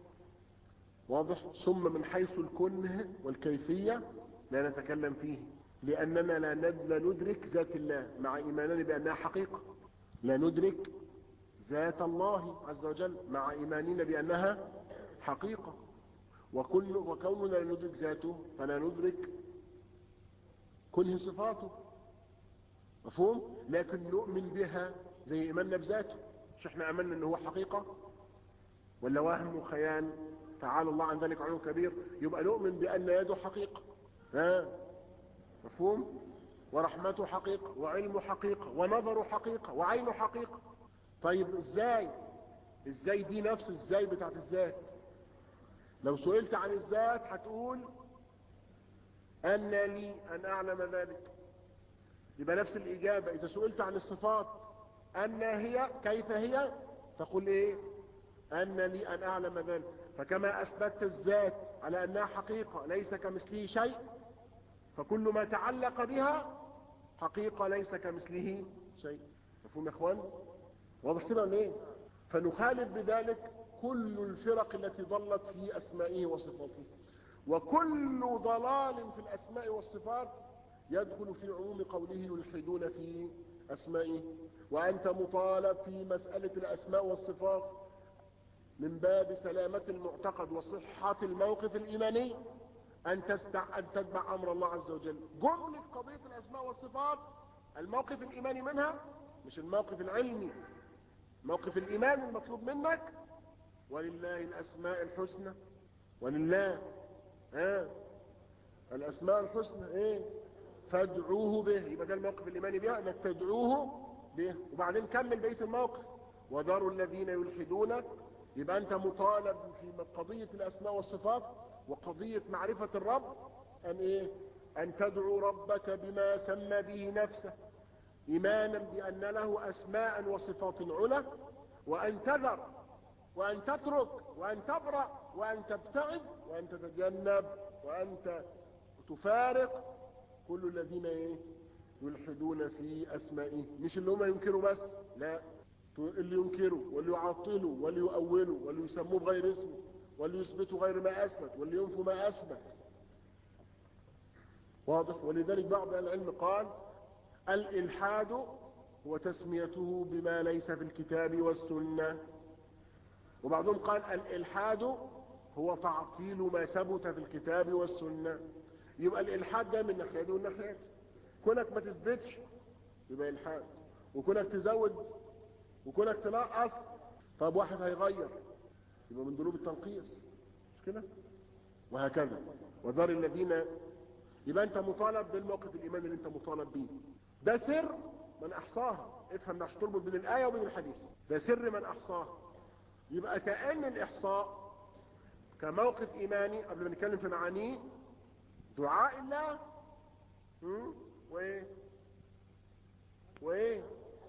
واضح ثم من حيث الكنه والكيفية لا نتكلم فيه لأننا لا ندرك ذات الله مع إيماننا بأنها حقيقة لا ندرك ذات الله عز وجل مع إيماننا بأنها حقيقة وكل وكوننا لا ندرك ذاته فلا ندرك كنه صفاته مفهوم لكن نؤمن بها زي إيماننا بذاته مش احنا أمنا أنه هو حقيقة ولا وهم وخيال تعالى الله عن ذلك علو كبير يبقى نؤمن بأن يده حقيقة ها مفهوم ورحمته حقيقة وعلمه حقيقة ونظره حقيقة وعينه حقيقة طيب ازاي ازاي دي نفس ازاي بتاعت الذات لو سئلت عن الذات هتقول ان لي ان اعلم ذلك يبقى نفس الاجابة اذا سئلت عن الصفات ان هي كيف هي تقول ايه ان لي ان اعلم ذلك فكما اثبتت الذات على انها حقيقة ليس كمثله شيء فكل ما تعلق بها حقيقة ليس كمثله شيء مفهوم يا اخوان واضح كده ولا ايه فنخالف بذلك كل الفرق التي ضلت في اسمائه وصفاته وكل ضلال في الاسماء والصفات يدخل في عموم قوله يلحدون في اسمائه وانت مطالب في مسألة الاسماء والصفات من باب سلامة المعتقد وصحة الموقف الايماني ان تستع ان تتبع امر الله عز وجل جملة قضية الاسماء والصفات الموقف الايماني منها مش الموقف العلمي موقف الايمان المطلوب منك ولله الاسماء الحسنى ولله ها الاسماء الحسنى ايه فادعوه به يبقى ده الموقف الايماني بها انك تدعوه به وبعدين كمل بقيه الموقف وذروا الذين يلحدون يبقى انت مطالب في قضيه الاسماء والصفات وقضيه معرفه الرب ان ايه ان تدعو ربك بما سمى به نفسه ايمانا بان له اسماء وصفات علا وان تذر وان تترك وان تبرأ وان تبتعد وان تتجنب وان تفارق كل الذين ايه يلحدون في اسمائه مش اللي هم ينكروا بس لا اللي ينكروا واللي يعطلوا واللي يؤولوا واللي يسموه بغير اسمه واللي يثبتوا غير ما اثبت واللي ينفوا ما اثبت واضح ولذلك بعض العلم قال الإلحاد هو تسميته بما ليس في الكتاب والسنة وبعضهم قال الإلحاد هو تعطيل ما ثبت في الكتاب والسنة يبقى الإلحاد ده من ناحية دي والناحية كونك ما تثبتش يبقى إلحاد وكونك تزود وكونك تنقص طب واحد هيغير يبقى من ذنوب التنقيص مش كده وهكذا وذر الذين يبقى انت مطالب بالموقف الايماني اللي انت مطالب بيه ده سر من احصاها افهم عشان تربط بين الايه وبين الحديث ده سر من احصاها يبقى كأن الاحصاء كموقف ايماني قبل ما نتكلم في معانيه دعاء الله م? وايه وايه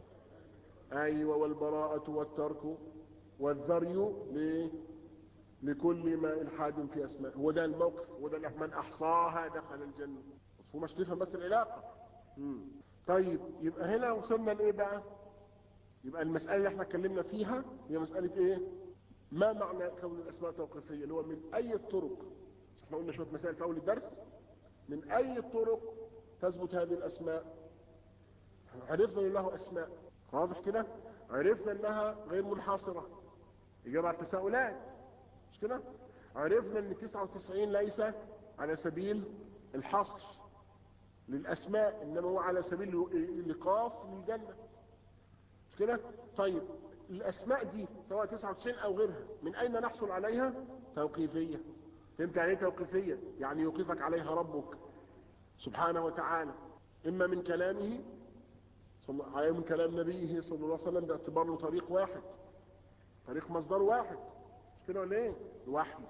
ايوه والبراءة والترك والذري ل... لكل ما الحاد في اسماء هو ده الموقف هو ده من احصاها دخل الجنة هو مش تفهم بس العلاقة مم. طيب يبقى هنا وصلنا لايه بقى يبقى المسألة اللي احنا اتكلمنا فيها هي مسألة ايه ما معنى كون الاسماء توقيفية اللي هو من اي الطرق احنا قلنا شوية مسائل في اول الدرس من اي الطرق تثبت هذه الاسماء عرفنا ان له اسماء واضح كده عرفنا انها غير منحصرة اجابة على التساؤلات مش كده عرفنا ان 99 ليس على سبيل الحصر للاسماء انما هو على سبيل الايقاف للجنة مش كده طيب الاسماء دي سواء 99 او غيرها من اين نحصل عليها توقيفية فهمت يعني ايه توقيفية يعني يوقفك عليها ربك سبحانه وتعالى اما من كلامه صلى عليه من كلام نبيه صلى الله عليه وسلم باعتبار له طريق واحد طريق مصدر واحد مش كده ولا ايه الوحي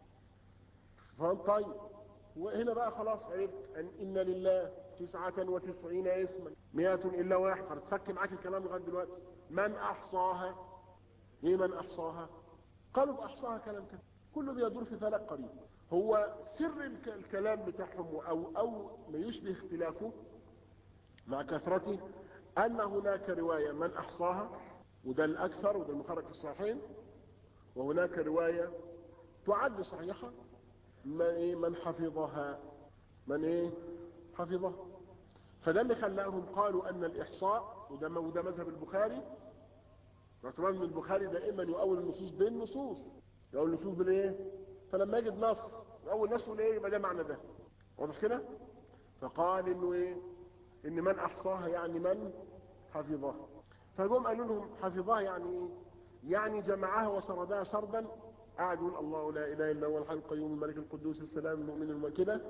فهم طيب وهنا بقى خلاص عرفت ان ان لله تسعة وتسعين اسما مئة الا واحد هتفك معاك الكلام لغايه دلوقتي من احصاها ايه من احصاها قالوا باحصاها كلام كده كله بيدور في فلك قريب هو سر الكلام بتاعهم او او ما يشبه اختلافه مع كثرته ان هناك رواية من احصاها وده الاكثر وده المخرج في الصحيحين وهناك رواية تعد صحيحة من ايه من حفظها من ايه حفظها فده اللي خلاهم قالوا ان الاحصاء وده وده مذهب البخاري باعتبار ان البخاري دائما يؤول النصوص بالنصوص يؤول النصوص بالايه فلما يجد نص اول نص يقول ايه يبقى ده معنى ده واضح كده فقال انه ايه ان من احصاها يعني من حفظها فجم قالوا لهم حفظها يعني ايه يعني جمعها وسردها سردا قاعد يقول الله لا اله الا هو الحي القيوم الملك القدوس السلام المؤمن المؤمن كده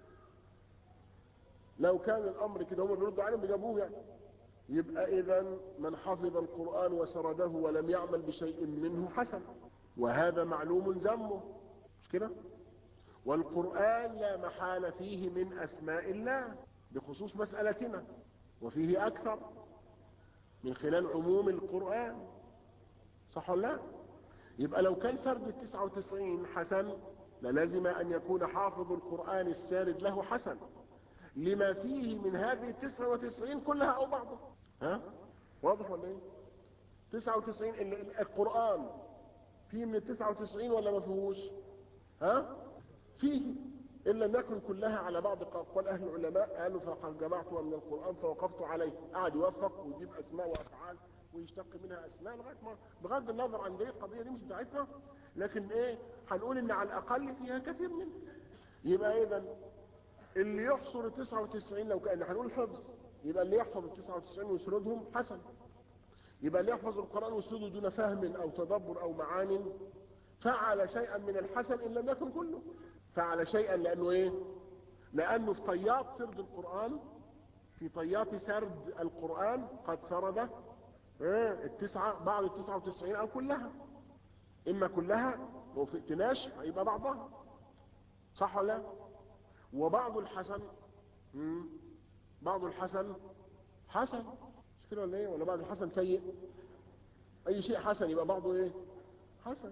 لو كان الامر كده هم بيردوا عليهم بيجابوه يعني يبقى اذا من حفظ القران وسرده ولم يعمل بشيء منه حسن وهذا معلوم ذمه مش كده والقران لا محال فيه من اسماء الله بخصوص مسألتنا وفيه أكثر من خلال عموم القرآن صح ولا لا يبقى لو كان سرد التسعة وتسعين حسن للازم أن يكون حافظ القرآن السارد له حسن لما فيه من هذه التسعة وتسعين كلها أو بعضها ها واضح ولا ايه تسعة وتسعين القرآن فيه من التسعة وتسعين ولا ما فيهوش ها فيه إن لم يكن كلها على بعض قال أهل العلماء قالوا فقد جمعتها من القرآن فوقفت عليه قعد يوفق ويجيب أسماء وأفعال ويشتق منها أسماء لغاية ما بغض النظر عن دي القضية دي مش بتاعتنا لكن إيه هنقول إن على الأقل فيها كثير منه يبقى إذا اللي يحصر 99 لو كان هنقول حفظ يبقى اللي يحفظ ال 99 ويسردهم حسن يبقى اللي يحفظ القرآن ويسرده دون فهم أو تدبر أو معان فعل شيئا من الحسن إن لم يكن كله فعل شيئا لأنه إيه لأنه في طيات سرد القرآن في طيات سرد القرآن قد سرد إيه التسعة بعض التسعة وتسعين أو كلها إما كلها لو في ائتناش يبقى بعضها صح ولا وبعض الحسن مم. بعض الحسن حسن مش كده ولا ايه ولا بعض الحسن سيء اي شيء حسن يبقى بعضه ايه حسن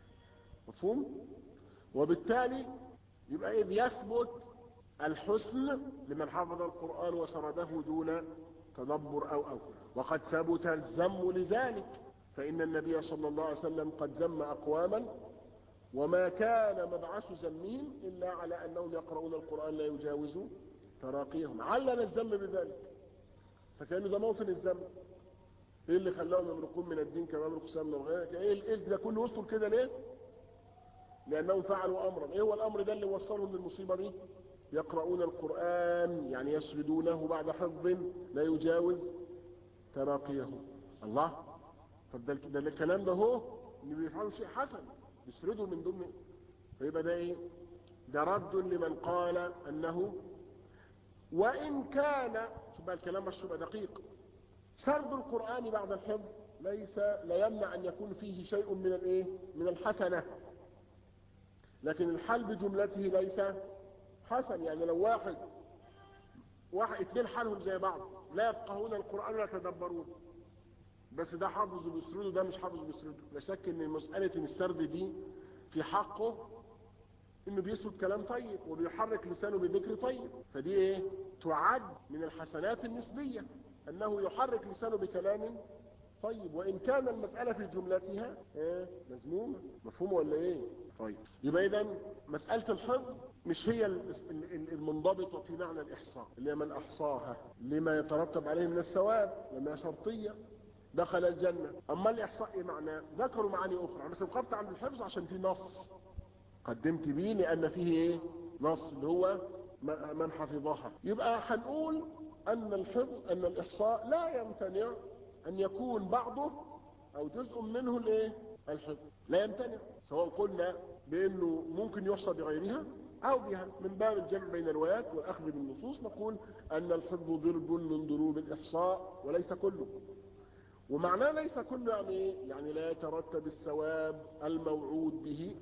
مفهوم وبالتالي يبقى إذ يثبت الحسن لمن حفظ القرآن وسرده دون تدبر أو أو وقد ثبت الذم لذلك فإن النبي صلى الله عليه وسلم قد ذم أقواما وما كان مبعث ذمهم إلا على أنهم يقرؤون القرآن لا يجاوز تراقيهم علل الذم بذلك فكانوا ده موطن الذم ايه اللي خلاهم يمرقون من الدين كما يمرق سام من الغير ايه ايه ده كله وصلوا كده ليه لأنهم فعلوا أمرا إيه هو الأمر ده اللي وصلهم للمصيبة دي يقرؤون القرآن يعني يسردونه بعد حفظ لا يجاوز تراقيه الله طب ده ده الكلام ده هو ان بيفعلوا شيء حسن يسردوا من ضمن فيبقى ده ايه ده رد لمن قال انه وان كان شوف بقى الكلام مش يبقى دقيق سرد القرآن بعد الحفظ ليس لا يمنع ان يكون فيه شيء من الايه من الحسنه لكن الحل بجملته ليس حسن يعني لو واحد واحد اتنين حالهم زي بعض لا يفقهون القرآن ولا يتدبرون بس ده حافظ بيسرده ده مش حافظ بيسرده لا شك ان مسألة ان السرد دي في حقه انه بيسرد كلام طيب وبيحرك لسانه بذكر طيب فدي ايه تعد من الحسنات النسبية انه يحرك لسانه بكلام طيب وان كان المسألة في جملتها ايه مذمومة مفهومة ولا ايه طيب يبقى اذا مسألة الحفظ مش هي المنضبطة في معنى الإحصاء اللي هي من أحصاها لما يترتب عليه من الثواب لأنها شرطية دخل الجنة أما الإحصاء إيه معناه ذكروا معاني أخرى بس وقفت عند الحفظ عشان في نص قدمت بيه لأن فيه إيه نص اللي هو من حفظها يبقى هنقول أن الحفظ أن الإحصاء لا يمتنع أن يكون بعضه أو جزء منه الإيه الحفظ لا يمتنع سواء قلنا بأنه ممكن يحصى بغيرها أو بها من باب الجمع بين الروايات والأخذ بالنصوص نقول أن الحفظ ضرب من ضروب الإحصاء وليس كله ومعناه ليس كله يعني ايه؟ يعني لا يترتب الثواب الموعود به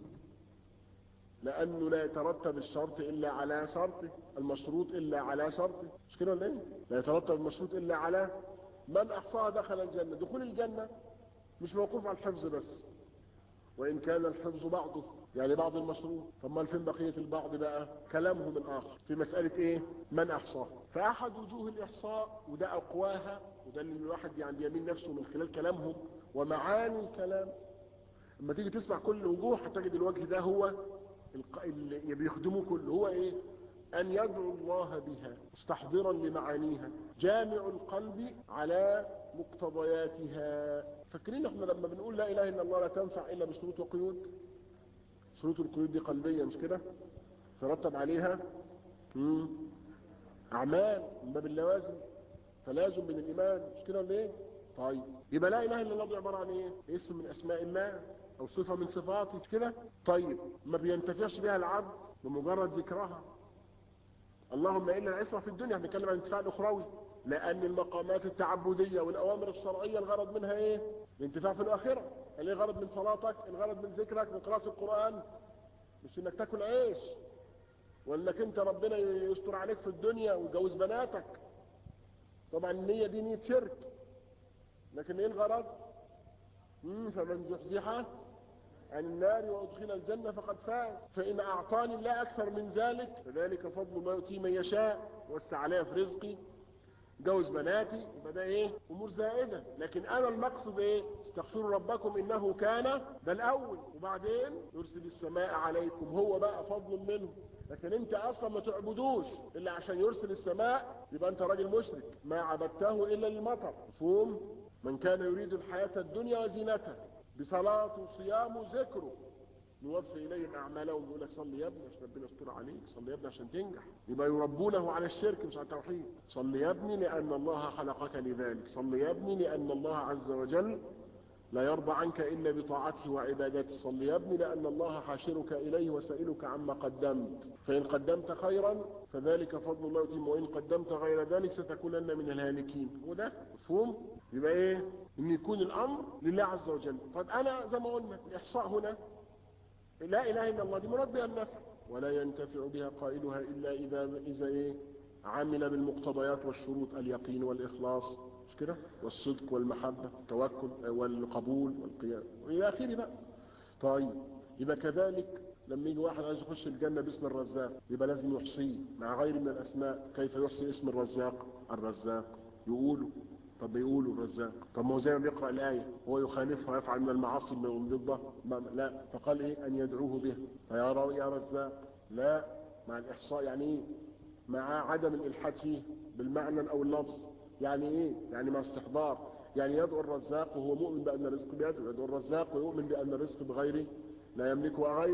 لأنه لا يترتب الشرط إلا على شرطه المشروط إلا على شرطه مش كده ولا ايه؟ لا يترتب المشروط إلا على من أحصاها دخل الجنة دخول الجنة مش موقوف على الحفظ بس وإن كان الحفظ بعضه يعني بعض المشروط طب ما فين بقية البعض بقى كلامهم الآخر في مسألة إيه من أحصاه فأحد وجوه الإحصاء وده أقواها وده اللي الواحد يعني بيمين نفسه من خلال كلامهم ومعاني الكلام لما تيجي تسمع كل وجوه هتجد الوجه ده هو اللي بيخدمه كله هو إيه أن يدعو الله بها مستحضرا لمعانيها جامع القلب على مقتضياتها فاكرين احنا لما بنقول لا إله إلا الله لا تنفع إلا بشروط وقيود شروط القيود دي قلبية مش كده ترتب عليها مم. أعمال من باب اللوازم تلازم بين الإيمان مش كده ولا إيه طيب يبقى لا إله إلا الله دي عبارة عن إيه اسم من أسماء الله أو صفة من صفاته مش كده طيب ما بينتفعش بها العبد بمجرد ذكرها اللهم إلا العصمة في الدنيا بنتكلم عن الانتفاع الأخروي لأن المقامات التعبدية والأوامر الشرعية الغرض منها إيه الانتفاع في الآخرة اللي غرض من صلاتك الغرض من ذكرك من قراءة القرآن مش انك تاكل عيش وانك انت ربنا يستر عليك في الدنيا ويجوز بناتك طبعا النية دي نية شرك لكن ايه الغرض مم فمن زحزح عن النار وادخل الجنة فقد فاز فإن أعطاني الله أكثر من ذلك فذلك فضل الله يؤتي من يشاء وسع عليها في رزقي جوز بناتي يبقى ده ايه امور زائده لكن انا المقصد ايه استغفروا ربكم انه كان ده الاول وبعدين يرسل السماء عليكم هو بقى فضل منه لكن انت اصلا ما تعبدوش الا عشان يرسل السماء يبقى انت راجل مشرك ما عبدته الا للمطر مفهوم من كان يريد الحياه الدنيا وزينتها بصلاه وصيام وذكره نوفي إليهم أعمالهم يقول لك صلي يا ابني عشان ربنا يستر عليك صلي يا ابني عشان تنجح يبقى يربونه على الشرك مش على التوحيد صلي يا ابني لأن الله خلقك لذلك صلي يا ابني لأن الله عز وجل لا يرضى عنك إلا بطاعته وعبادته صلي يا ابني لأن الله حاشرك إليه وسائلك عما قدمت فإن قدمت خيرا فذلك فضل الله يتم وإن قدمت غير ذلك ستكونن من الهالكين وده مفهوم يبقى إيه إن يكون الأمر لله عز وجل طب أنا زي ما قلنا الإحصاء هنا لا إله إلا الله دي مراد بها النفع ولا ينتفع بها قائلها إلا إذا إذا إيه عمل بالمقتضيات والشروط اليقين والإخلاص مش كده والصدق والمحبة والتوكل والقبول والقيام وإلى آخره بقى طيب يبقى كذلك لما يجي واحد عايز يخش الجنة باسم الرزاق يبقى لازم يحصيه مع غير من الأسماء كيف يحصي اسم الرزاق الرزاق يقولوا طب يقولوا الرزاق طب ما هو زي ما بيقرأ الآية هو يخالفها ويفعل من المعاصي من ضده لا فقال إيه أن يدعوه به فيا راوي يا رزاق لا مع الإحصاء يعني إيه مع عدم الإلحاد فيه بالمعنى أو اللفظ يعني إيه يعني مع استحضار يعني يدعو الرزاق وهو مؤمن بأن الرزق بيده يدعو الرزاق ويؤمن بأن الرزق بغيره لا يملكه غيره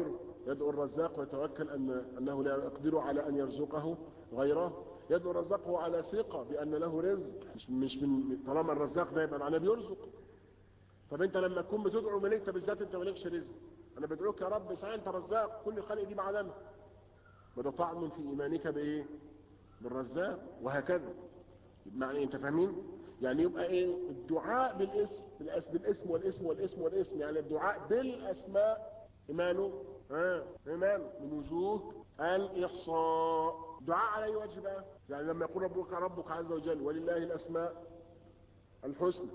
يدعو الرزاق ويتوكل أن أنه لا يقدر على أن يرزقه غيره يدعو رزقه على ثقة بأن له رزق مش مش من طالما الرزاق ده يبقى معناه بيرزق طب انت لما تكون بتدعو ملك انت بالذات انت مالكش رزق انا بدعوك يا رب صحيح انت رزاق كل الخلق دي معدنه وده طعن في ايمانك بايه بالرزاق وهكذا معنى انت فاهمين يعني يبقى ايه الدعاء بالاسم بالاسم بالاسم والاسم والاسم والاسم يعني الدعاء بالاسماء ايمانه ها ايمانه من وجوه الاحصاء دعاء على اي وجه بقى يعني لما يقول ربك ربك عز وجل ولله الاسماء الحسنى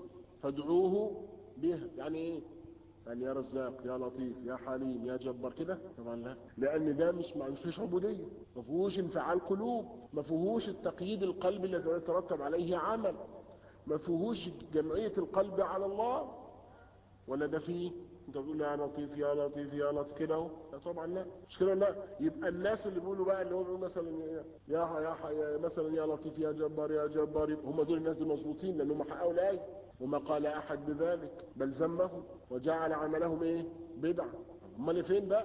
فادعوه بها يعني ايه يعني يا رزاق يا لطيف يا حليم يا جبار كده طبعا لا لان ده مش ما فيش عبوديه ما فيهوش انفعال قلوب ما فيهوش التقييد القلبي الذي يترتب عليه عمل ما فيهوش جمعيه القلب على الله ولا ده فيه انت بتقول يا لطيف يا لطيف يا لطيف كده اهو لا طبعا لا مش كده لا يبقى الناس اللي بيقولوا بقى اللي هو بيقول مثلا يا يا يا مثلا يا لطيف يا جبار يا جبار هم دول الناس دول مظبوطين لانهم حققوا الايه وما قال احد بذلك بل ذمهم وجعل عملهم ايه بدعه امال فين بقى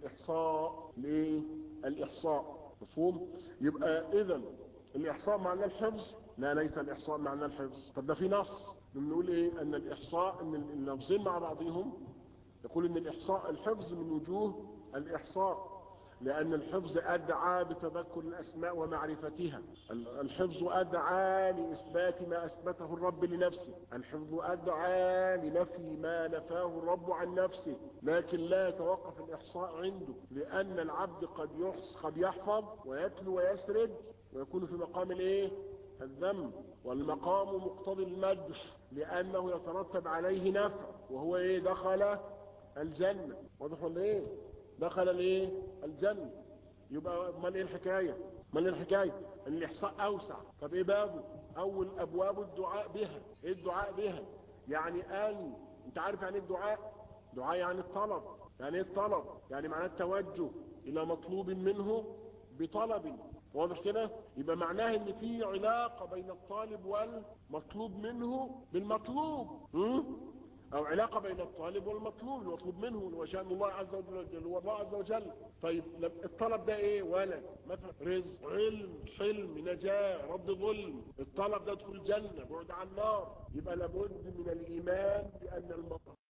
الاحصاء ليه الاحصاء مفهوم يبقى اذا الاحصاء معناه الحفظ لا ليس الاحصاء معناه الحفظ طب ده في نص بنقول ايه ان الاحصاء ان اللفظين مع بعضهم يقول ان الاحصاء الحفظ من وجوه الاحصاء لأن الحفظ أدعى بتذكر الأسماء ومعرفتها الحفظ أدعى لإثبات ما أثبته الرب لنفسه الحفظ أدعى لنفي ما نفاه الرب عن نفسه لكن لا يتوقف الإحصاء عنده لأن العبد قد يحص قد يحفظ ويتلو ويسرد ويكون في مقام الايه الذم والمقام مقتضي المدح لأنه يترتب عليه نفع وهو ايه دخل الجنة واضح ولا ايه دخل الايه الجنة يبقى امال ايه الحكاية امال ايه الحكاية ان الاحصاء اوسع طب ايه بابه اول ابواب الدعاء بها ايه الدعاء بها يعني ان انت عارف يعني ايه الدعاء دعاء يعني الطلب يعني ايه الطلب يعني معناه التوجه الى مطلوب منه بطلب واضح كده يبقى معناه ان في علاقة بين الطالب والمطلوب منه بالمطلوب م? او علاقة بين الطالب والمطلوب المطلوب منه وشأن الله عز وجل هو الله عز وجل طيب الطلب ده ايه ولد مثلا رزق علم حلم نجاة رد ظلم الطلب ده ادخل الجنة بعد عن النار يبقى لابد من الايمان بان المطلوب